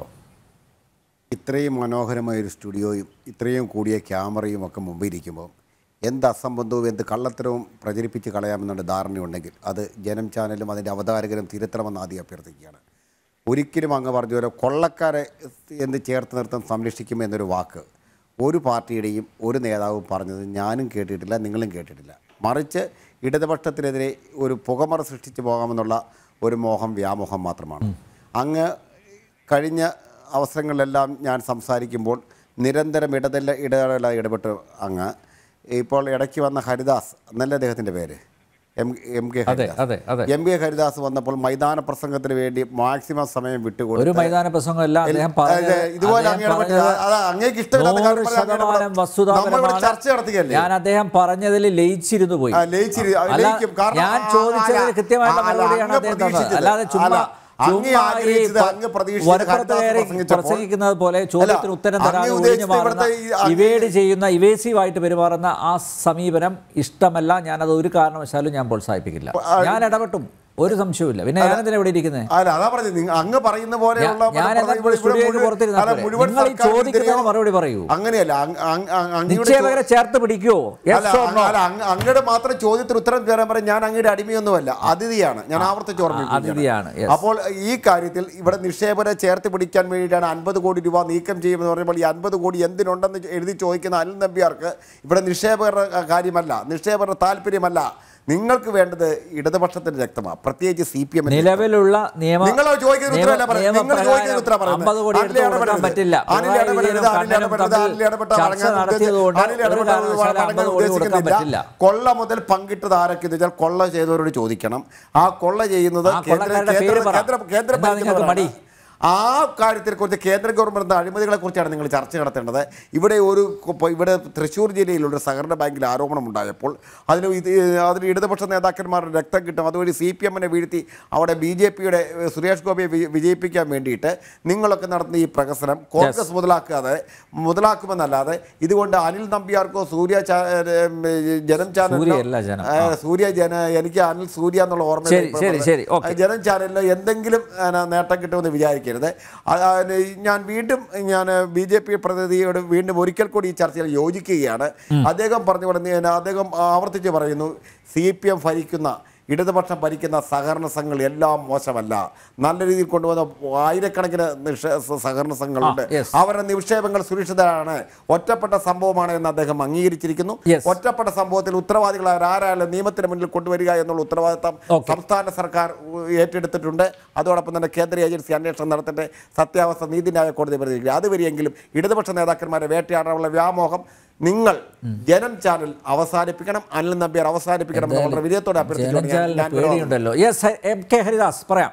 ഇത്രയും മനോഹരമായ ഒരു സ്റ്റുഡിയോയും ഇത്രയും കൂടിയ ക്യാമറയും ഒക്കെ മുമ്പിരിക്കുമ്പോൾ എന്ത് അസംബന്ധവും എന്ത് കള്ളത്തരവും പ്രചരിപ്പിച്ച് കളയാമെന്നുള്ള ധാരണയുണ്ടെങ്കിൽ അത് ജനം ചാനലും അതിൻ്റെ അവതാരകരും തിരുത്തണമെന്ന് ആദ്യം അഭ്യർത്ഥിക്കുകയാണ് ഒരിക്കലും അങ്ങ് പറഞ്ഞ പോലെ കൊള്ളക്കാരെ എന്ത് ചേർത്ത് നിർത്താൻ സംരക്ഷിക്കും എന്നൊരു വാക്ക് ഒരു പാർട്ടിയുടെയും ഒരു നേതാവും പറഞ്ഞത് ഞാനും കേട്ടിട്ടില്ല നിങ്ങളും കേട്ടിട്ടില്ല മറിച്ച് ഇടതുപക്ഷത്തിനെതിരെ ഒരു പുകമറ സൃഷ്ടിച്ചു പോകാമെന്നുള്ള ഒരു മോഹം വ്യാമോഹം മാത്രമാണ് അങ്ങ് കഴിഞ്ഞ അവസരങ്ങളിലെല്ലാം ഞാൻ സംസാരിക്കുമ്പോൾ നിരന്തരം ഇടതല്ല ഇടതല ഇടപെട്ട് അങ്ങ് ഇപ്പോൾ ഇടയ്ക്ക് വന്ന ഹരിദാസ് എന്നല്ലേ അദ്ദേഹത്തിൻ്റെ പേര് എം എം കെ അതെ ഹരിദാസ് അതെ അതെ എം കെ ഹരിദാസ് വന്നപ്പോൾ മൈതാന പ്രസംഗത്തിന് വേണ്ടി മാക്സിമം സമയം ഒരു വിട്ടുകൊടുത്ത് മൈതാന പ്രസംഗമല്ല അദ്ദേഹം പറഞ്ഞത് അതെ, ഇതുപോലെ അദ്ദേഹം അങ്ങ് ഇടപെട്ടില്ല. പറഞ്ഞത് അത് അങ്ങേക്ക് ഇഷ്ടമില്ലാത്ത കാര്യം നൂറ് പറഞ്ഞാൽ അങ്ങ് ശതമാനം ഇടപെടാം. നമ്മളിവിടെ വസ്തുതാപരമാണ് ചർച്ച നടത്തുകയല്ലേ ഞാൻ അദ്ദേഹം പറഞ്ഞതിൽ ലയിച്ചിരുന്നു പോയി ആ, ലയിച്ചിരി- ആ, അല്ല, ലയിക്കും. കാരണം ഞാൻ ആ, ചോദിച്ചതിന് അല്ല, കൃത്യമായിട്ടുള്ള അല്ല, മറുപടിയാണ് അങ്ങ് അദ്ദേഹം തന്നത് പ്രതീക്ഷിച്ചത്. അല്ലാതെ ചുമ്മാ അല്ല, അങ്ങ് ചുമ്മാ ഈ ആഗ്രഹിച്ചത് പ- അങ്ങ് പ്രതീക്ഷിച്ചത് വരപ്പുറത്ത് ഹരിദാസ് കയറി പ്രസംഗിച്ചപ്പോൾ- പ്രസംഗിക്കുന്നത് പോലെ ചോദ്യത്തിന് ഉത്തരം അങ്ങ് തരാതെ ഒഴിഞ്ഞു ഉദ്ദേശിച്ചത് മാറുന്ന ഇവിടുത്തെ ഈ അങ്ങ് ഇവേഡ് ചെയ്യുന്ന ഇവേസീവായിട്ട് പെരുമാറുന്ന ആ സമീപനം ഇഷ്ടമല്ല ഞാനത് ഒരു കാരണവശാലും ഞാൻ പ്രോത്സാഹിപ്പിക്കില്ല ഞാൻ ഇടപെട്ടും ഒരു സംശയവുമില്ല പിന്നെ ഞാനെന്തിനാ ഇവിടെ ഇരിക്കുന്നത് അല്ല അതാ പറഞ്ഞത് നിങ്ങൾ അങ്ങ് പറയുന്ന പോലെയുള്ള ഞാൻ- ഞാൻ ഇവിടെ- എന്നാ ഇവിടെ സ്റ്റുഡിയോയിൽ മുഴുവൻ- പുറത്തിരുന്നാൽ അല്ല, പോരെ? മുഴുവൻ നിങ്ങൾ ഈ സർക്കാർ ചോദിക്കുന്നതിന് ഇതിനെയോ- മറുപടി പറയൂ. അങ്ങനെയല്ല അങ്ങ് അങ്ങ് അങ്ങ് അങ്ങയുടെ നിക്ഷേപകരെ ചേർത്ത് പിടിക്കുവോ Yes അല്ല or no? അങ്ങ് അല്ല, അങ്ങ് അങ്ങയുടെ മാത്രം ചോദ്യത്തിന് ഉത്തരം തരാൻ പറയാൻ ഞാൻ അങ്ങയുടെ അടിമയൊന്നുമല്ല അതിഥിയാണ് ഞാൻ ആവർത്തിച്ച് അതിഥിയാണ്, yes. ഓർമ്മിക്കുകയാണ് അപ്പോൾ ഈ കാര്യത്തിൽ ഇവിടെ നിക്ഷേപകരെ ചേർത്ത് പിടിക്കാൻ വേണ്ടിയിട്ടാണ് അൻപത് കോടി രൂപ നീക്കം ചെയ്യുമെന്ന് പറയുമ്പോൾ ഈ അൻപത് കോടി എന്തിനുണ്ടെന്ന് എഴുതി ചോദിക്കുന്ന അനിൽ നമ്പ്യാർക്ക് ഇവിടെ നിക്ഷേപകരുടെ കാര്യമല്ല നിക്ഷേപകരുടെ താല്പര്യമല്ല നിങ്ങൾക്ക് വേണ്ടത് ഇടതുപക്ഷത്തിന്റെ രക്തമാണ് പ്രത്യേകിച്ച് സി പി എം നിലവിലുള്ള നിയമ നിങ്ങൾ ചോദിക്കുന്ന ഉത്തരവല്ല പറയുന്നത്. നിങ്ങൾ ചോദിക്കുന്ന ഉത്തരം പറയുന്നത്. അമ്പത് കോടി അനിൽ എടുത്ത് കൊടുക്കാൻ ഇടപെടരുത്. പറ്റില്ല അനിൽ പിണറായി ഇടപെടരുത്. വിജയനും അനിൽ കണ്ണനും ഇടപെടരുത്. തമ്മിൽ അനിൽ ഇടപെട്ട ചർച്ച വഴങ്ങാൻ നടത്തിയതുകൊണ്ട് അനിൽ ഒരു ഇടപെട്ട കാരണവശാലും വഴങ്ങാൻ അമ്പത് കോടി കൊടുക്കാൻ ഉദ്ദേശിക്കുന്നില്ല. പറ്റില്ല കൊള്ള മുതൽ പങ്കിട്ടത് ആരൊക്കെ വെച്ചാൽ കൊള്ള ചെയ്തവരോട് ചോദിക്കണം ആ കൊള്ള ചെയ്യുന്നത് ആ കൊള്ളക്കാരുടെ കേന്ദ്ര- പേര് പറ. കേന്ദ്ര കേന്ദ്ര എന്താ നിങ്ങൾക്ക് മടി? ഭരിക്കുന്നവരാണ്. ആ കാര്യത്തെ കുറിച്ച് കേന്ദ്ര ഗവൺമെന്റ് അഴിമതികളെ കുറിച്ചാണ് നിങ്ങൾ ചർച്ച നടത്തേണ്ടത് ഇവിടെ ഒരു കൊ- ഇവിടെ തൃശ്ശൂർ ജില്ലയിലുള്ള ഒരു സഹകരണ ബാങ്കിൽ ആരോപണം ഉണ്ടായപ്പോൾ അതിന് ഇത് അതിന് ഇടതുപക്ഷ നേതാക്കന്മാരുടെ രക്തം കിട്ടും അതുവഴി സി പി എമ്മിനെ വീഴ്ത്തി അവിടെ ബി ജെ പിയുടെ സുരേഷ് ഗോപിയെ വി- വിജയിപ്പിക്കാൻ വേണ്ടിയിട്ട് നിങ്ങളൊക്കെ നടത്തുന്ന ഈ പ്രഹസനം കോൺഗ്രസ് മുതലാക്കാതെ മുതലാക്കുമെന്നല്ലാതെ ഇതുകൊണ്ട് അനിൽ നമ്പ്യാർക്കോ സൂര്യ ചാ- ഏം, ജനം ചാനലിനോ സൂര്യയല്ല ജനം. ആ, സൂര്യ ജന എനിക്ക് അനിൽ സൂര്യ എന്നുള്ള ഓർമ്മ ശരി, ശരി, ശരി, ഓക്കേ. ജനം ചാനലിന് എന്തെങ്കിലും ആ, നേട്ടം കിട്ടുമെന്ന് വിചാരിക്കരുത് ആ, ആ, ഞാൻ വീണ്ടും ഞാൻ ബി ജെ പി പ്രതിനിധിയോട് വീണ്ടും ഒരിക്കൽ കൂടി ഈ ചർച്ചയിൽ യോജിക്കുകയാണ് അദ്ദേഹം പറഞ്ഞ പോലെ നീ- അദ്ദേഹം ആവർത്തിച്ച് പറയുന്നു സി പി എം ഭരിക്കുന്ന ഇടതുപക്ഷം ഭരിക്കുന്ന സഹകരണ സംഘങ്ങൾ എല്ലാം മോശമല്ല നല്ല രീതിയിൽ കൊണ്ടുവന്ന ആയിരക്കണക്കിന് നിക്ഷേ സഹകരണ സംഘങ്ങളുണ്ട് ആ, yes. അവരുടെ നിക്ഷേപങ്ങൾ സുരക്ഷിതരാണ് ഒറ്റപ്പെട്ട സംഭവമാണ് എന്ന് അദ്ദേഹം അംഗീകരിച്ചിരിക്കുന്നു Yes. ഒറ്റപ്പെട്ട സംഭവത്തിൽ ഉത്തരവാദികളായ ആരായാലും നിയമത്തിന് മുന്നിൽ കൊണ്ടുവരിക എന്നുള്ള ഉത്തരവാദിത്തം Okay. സംസ്ഥാന സർക്കാർ ഏറ്റെടുത്തിട്ടുണ്ട് അതോടൊപ്പം തന്നെ കേന്ദ്ര ഏജൻസി അന്വേഷണം നടത്തേണ്ട സത്യാവസ്ഥ നീതിന്യായ കോടതി പരിധിക്കുക അതുവരെയെങ്കിലും ഇടതുപക്ഷ നേതാക്കന്മാരെ വേട്ടയാടാനുള്ള വ്യാമോഹം നിങ്ങൾ ജനം ചാനൽ അവസാനിപ്പിക്കണം അനിൽ നമ്പ്യാർ അവസാനിപ്പിക്കണം എന്ന് വളരെ വിജയത്തോടെ അഭ്യർത്ഥിച്ചുകൊണ്ട് ഞാൻ- ജനചാലിന് ഞാൻ വിടുന്നു. പേടിയുണ്ടല്ലോ യെസ് എം കെ ഹരിദാസ് പറയാം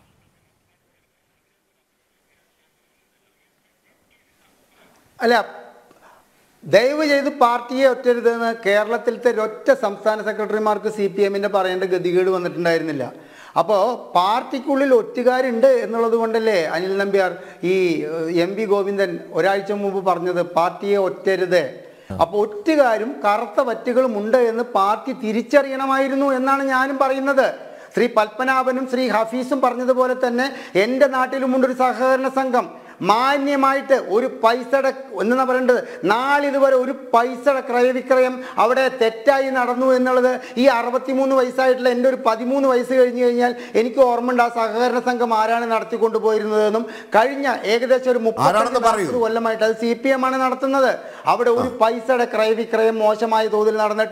അല്ല ദയവ് ചെയ്ത് പാർട്ടിയെ ഒറ്റരുതെന്ന് കേരളത്തിലത്തെ ഒറ്റ സംസ്ഥാന സെക്രട്ടറിമാർക്ക് സി പി എമ്മിൻ്റെ പറയേണ്ട ഗതികേട് വന്നിട്ടുണ്ടായിരുന്നില്ല അപ്പോൾ പാർട്ടിക്കുള്ളിൽ ഒറ്റുകാരുണ്ട് എന്നുള്ളത് കൊണ്ടല്ലേ അനിൽ നമ്പ്യാർ ഈ എം വി ഗോവിന്ദൻ ഒരാഴ്ച മുമ്പ് പറഞ്ഞത് പാർട്ടിയെ ഒറ്റരുത് അപ്പോൾ ഒറ്റുകാരും കറുത്ത വറ്റുകളും ഉണ്ട് എന്ന് പാർട്ടി തിരിച്ചറിയണമായിരുന്നു എന്നാണ് ഞാനും പറയുന്നത് ശ്രീ പത്മനാഭനും ശ്രീ ഹഫീസും പറഞ്ഞതുപോലെ തന്നെ എൻ്റെ നാട്ടിലുമുണ്ട് ഒരു സഹകരണ സംഘം മാന്യമായിട്ട് ഒരു പൈസയുടെ എന്നാ പറയേണ്ടത് നാളിതുവരെ ഒരു പൈസയുടെ ക്രയവിക്രയം അവിടെ തെറ്റായി നടന്നു എന്നുള്ളത് ഈ അറുപത്തിമൂന്ന് വയസ്സായിട്ടുള്ള എൻ്റെ ഒരു പതിമൂന്ന് വയസ്സ് കഴിഞ്ഞ് കഴിഞ്ഞാൽ എനിക്ക് ഓർമ്മയുണ്ട് ആ സഹകരണ സംഘം ആരാണ് നടത്തിക്കൊണ്ടുപോയിരുന്നതെന്നും കഴിഞ്ഞ ഏകദേശം ഒരു ആരാണെന്ന് പറയൂ. മുപ്പത്തി കൊല്ലമായിട്ട് അത് സി പി എം ആണ് നടത്തുന്നത് അവിടെ ഒരു പൈസയുടെ ക്രയവിക്രയം മോശമായ തോതിൽ നടന്നിട്ടില്ല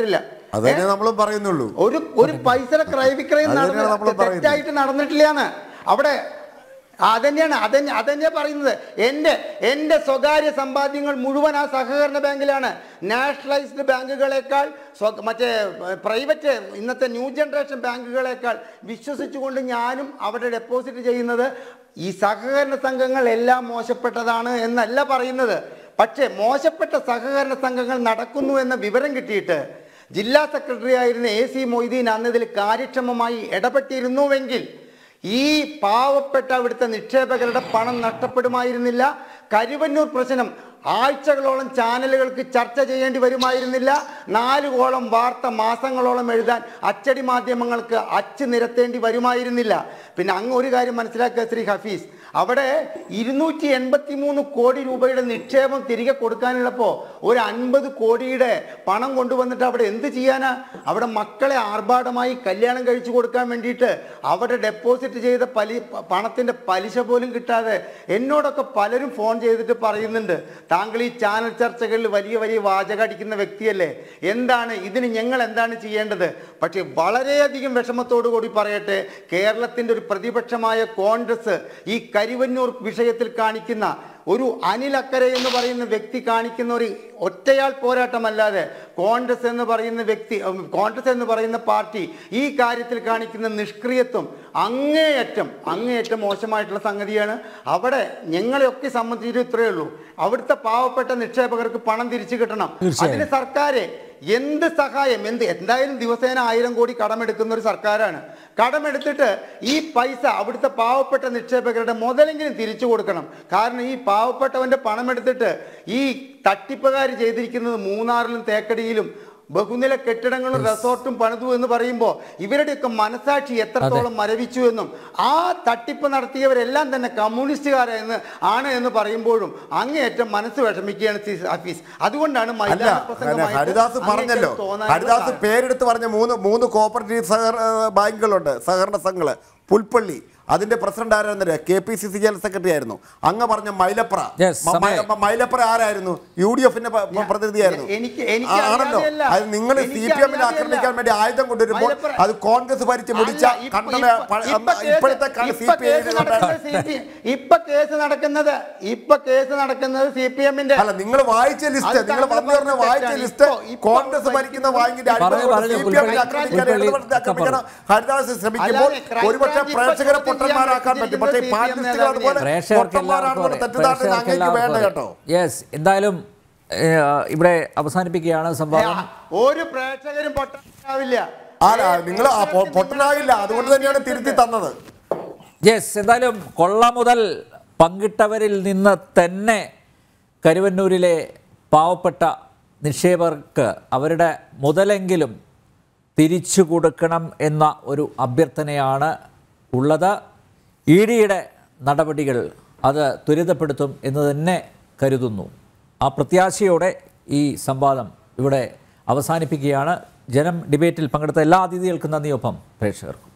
അത് തന്നെ നമ്മളും പറയുന്നുള്ളൂ ഒരു ഒരു പൈസയുടെ ക്രയവിക്രയം അത് തന്നെയാണ് നടന്ന- നമ്മള് പറയുന്നത്. തെറ്റായിട്ട് നടന്നിട്ടില്ലാന്ന് അവിടെ അതന്നെയാണ് അതന്നെ അതന്നെ പറയുന്നത് എൻ്റെ എൻ്റെ സ്വകാര്യ സമ്പാദ്യങ്ങൾ മുഴുവൻ ആ സഹകരണ ബാങ്കിലാണ് നാഷണലൈസ്ഡ് ബാങ്കുകളെക്കാൾ സ്വ- മറ്റേ പ്രൈവറ്റ് ഇന്നത്തെ ന്യൂ ജനറേഷൻ ബാങ്കുകളെക്കാൾ വിശ്വസിച്ചുകൊണ്ട് ഞാനും അവിടെ ഡെപ്പോസിറ്റ് ചെയ്യുന്നത് ഈ സഹകരണ സംഘങ്ങൾ എല്ലാം മോശപ്പെട്ടതാണ് എന്നല്ല പറയുന്നത് പക്ഷേ മോശപ്പെട്ട സഹകരണ സംഘങ്ങൾ നടക്കുന്നു എന്ന വിവരം കിട്ടിയിട്ട് ജില്ലാ സെക്രട്ടറി ആയിരുന്ന എ സി മൊയ്തീൻ അന്ന് ഇതിൽ കാര്യക്ഷമമായി ഇടപെട്ടിരുന്നുവെങ്കിൽ ഈ പാവപ്പെട്ട അവിടുത്തെ നിക്ഷേപകരുടെ പണം നഷ്ടപ്പെടുമായിരുന്നില്ല കരുവന്നൂർ പ്രശ്നം ആഴ്ചകളോളം ചാനലുകൾക്ക് ചർച്ച ചെയ്യേണ്ടി വരുമായിരുന്നില്ല നാലുകോളം വാർത്ത മാസങ്ങളോളം എഴുതാൻ അച്ചടി മാധ്യമങ്ങൾക്ക് അച്ച് നിരത്തേണ്ടി വരുമായിരുന്നില്ല പിന്നെ അങ്ങ് ഒരു കാര്യം മനസ്സിലാക്കുക ശ്രീ ഹഫീസ് അവിടെ ഇരുന്നൂറ്റി എൺപത്തി മൂന്ന് കോടി രൂപയുടെ നിക്ഷേപം തിരികെ കൊടുക്കാനുള്ളപ്പോൾ ഒരു അൻപത് കോടിയുടെ പണം കൊണ്ടുവന്നിട്ട് അവിടെ എന്ത് ചെയ്യാനാ അവിടെ മക്കളെ ആർഭാടമായി കല്യാണം കഴിച്ചു കൊടുക്കാൻ വേണ്ടിയിട്ട് അവിടെ ഡെപ്പോസിറ്റ് ചെയ്ത പലി പണത്തിന്റെ പലിശ പോലും കിട്ടാതെ എന്നോടൊക്കെ പലരും ഫോൺ ചെയ്തിട്ട് പറയുന്നുണ്ട് താങ്കൾ ഈ ചാനൽ ചർച്ചകളിൽ വലിയ വലിയ വാചകം അടിക്കുന്ന വ്യക്തിയല്ലേ എന്താണ് ഇതിന് ഞങ്ങൾ എന്താണ് ചെയ്യേണ്ടത് പക്ഷേ വളരെയധികം വിഷമത്തോടു കൂടി പറയട്ടെ കേരളത്തിന്റെ ഒരു പ്രതിപക്ഷമായ കോൺഗ്രസ് ഈ കരിവന്നൂർ വിഷയത്തിൽ കാണിക്കുന്ന ഒരു അനിൽ അക്കരെ എന്ന് പറയുന്ന വ്യക്തി കാണിക്കുന്ന ഒരു ഒറ്റയാൾ പോരാട്ടമല്ലാതെ കോൺഗ്രസ് എന്ന് പറയുന്ന വ്യക്തി ഉം, കോൺഗ്രസ് എന്ന് പറയുന്ന പാർട്ടി ഈ കാര്യത്തിൽ കാണിക്കുന്ന നിഷ്ക്രിയത്വം അങ്ങേയറ്റം അങ്ങേയറ്റം മോശമായിട്ടുള്ള സംഗതിയാണ് അവിടെ ഞങ്ങളെയൊക്കെ സംബന്ധിച്ചിട്ട് ഇത്രയേ ഉള്ളൂ അവിടുത്തെ പാവപ്പെട്ട നിക്ഷേപകർക്ക് പണം തിരിച്ചു കിട്ടണം തീർച്ചയായും. അതിന് സർക്കാരെ എന്ത് സഹായം എന്ത് എന്തായാലും ദിവസേന ആയിരം കോടി കടമെടുക്കുന്ന ഒരു സർക്കാരാണ് കടമെടുത്തിട്ട് ഈ പൈസ അവിടുത്തെ പാവപ്പെട്ട നിക്ഷേപകരുടെ മുതലെങ്കിലും തിരിച്ചു കൊടുക്കണം കാരണം ഈ പാവപ്പെട്ടവന്റെ പണം എടുത്തിട്ട് ഈ തട്ടിപ്പുകാർ ചെയ്തിരിക്കുന്നത് മൂന്നാറിലും തേക്കടിയിലും ബഹുനില കെട്ടിടങ്ങളും റിസോർട്ടും പണിതു എന്ന് പറയുമ്പോൾ ഇവരുടെയൊക്കെ മനസാക്ഷി എത്രത്തോളം മരവിച്ചു എന്നും ആ തട്ടിപ്പ് നടത്തിയവരെല്ലാം തന്നെ കമ്മ്യൂണിസ്റ്റുകാരെന്ന് ആണ് എന്ന് പറയുമ്പോഴും അങ്ങേയറ്റം മനസ്സ് വിഷമിക്കുകയാണ് സി ഹഫീസ് അതുകൊണ്ടാണ് അല്ല മൈതാന പിന്നെ പ്രസംഗമായിട്ട് ഹരിദാസ് അങ്ങേയറ്റം പറഞ്ഞല്ലോ തോന്നാനുള്ള ഹരിദാസ് കാരണം. പേരെടുത്ത് പറഞ്ഞ മൂന്ന് മൂന്ന് കോപ്പറേറ്റീവ് സഹകര ബാങ്കുകളുണ്ട് സഹകരണ സംഘങ്ങള് പുൽപ്പള്ളി അതിന്റെ പ്രസിഡന്റ് ആരായിരുന്നു K P C C general secretary ആയിരുന്നു അങ്ങ് പറഞ്ഞ മൈലപ്ര Yes, മ- സമയം. മ- മൈലപ്ര ആരായിരുന്നു യു ഡി എഫിന്റെ പ്രതിനിധിയായിരുന്നു എനിക്ക് എനിക്ക് ആ, ആണല്ലോ അറിയാതെയല്ല. അത് നിങ്ങൾ സി എനിക്ക് പി എമ്മിനെ അറിയാതെയല്ല. ആക്രമിക്കാൻ വേണ്ടി ആയുധം കൊണ്ടുവരുമ്പോൾ മൈലപ്ര- അത് കോൺഗ്രസ് ഭരിച്ച് മുടിച്ച അല്ല, ഇപ്പ- കണ്ണട ഇപ്പ- പ- ഇപ്പ കേസ്- ഇപ്പോഴത്തെ സി ഇപ്പ പി കേസ് നടക്കുന്നത് CPM ഇപ്പ കേസ് നടക്കുന്നത് ഇപ്പ കേസ് നടക്കുന്നത് സി പി എമ്മിന്റെ അല്ല നിങ്ങൾ വായിച്ച ലിസ്റ്റ് അത് നിങ്ങൾ താങ്കൾ വന്നു പറഞ്ഞ പറഞ്ഞത് വായിച്ച തെറ്റാണ്. ലിസ്റ്റ് ഇപ്പോ- ഇപ്പോ കോൺഗ്രസ് ഭരിക്കുന്ന ഭരിക്കുന്ന ബാങ്കിന്റെ പറഞ്ഞു, അടിമകൾ പറഞ്ഞു, സി പി എമ്മിനെ പുൽപ്പള്ളി- ആക്രമിക്കാൻ പുൽപ്പള്ളി ഇടതുപക്ഷത്തെ ആക്രമിക്കാൻ ഹരിദാസ് ശ്രമിക്കുമ്പോൾ അല്ലാതെ ക്രൈം ഒരുപക്ഷെ ബ്രാഞ്ച് പ്രേക്ഷകരെ ഇപ്പോ പൊട്ടന്മാരാക്കാൻ ചോദ്യം പറ്റും പക്ഷേ ഈ ചെയ്യുന്നത് പാർട്ടിസ്റ്റുകൾ CPM അതുപോലെ പ്രേക്ഷകർക്ക് പൊട്ടന്മാരാണെന്നുള്ള തെറ്റിദ്ധാരണ അങ്ങേക്ക് വേണ്ട കേട്ടോ യെസ് എന്തായാലും ഏഹ്, ഇവിടെ അവസാനിപ്പിക്കുകയാണ് സംവാദം ഒരു പ്രേക്ഷകരും പൊട്ടാവില്ല ആരാ നിങ്ങൾ പൊട്ടനാകില്ല അതുകൊണ്ട് തന്നെയാണ് തിരുത്തി തന്നത് യെസ് എന്തായാലും കൊള്ള മുതൽ പങ്കിട്ടവരിൽ നിന്ന് തന്നെ കരുവന്നൂരിലെ പാവപ്പെട്ട നിക്ഷേപകർക്ക് അവരുടെ മുതലെങ്കിലും തിരിച്ചു കൊടുക്കണം എന്ന ഒരു അഭ്യർത്ഥനയാണ് ഉള്ളത് ഇ ഡിയുടെ നടപടികൾ അത് ത്വരിതപ്പെടുത്തും എന്ന് തന്നെ കരുതുന്നു ആ പ്രത്യാശയോടെ ഈ സംവാദം ഇവിടെ അവസാനിപ്പിക്കുകയാണ് ജനം ഡിബേറ്റിൽ പങ്കെടുത്ത എല്ലാ അതിഥികൾക്കും നന്ദിയൊപ്പം പ്രേക്ഷകർക്കും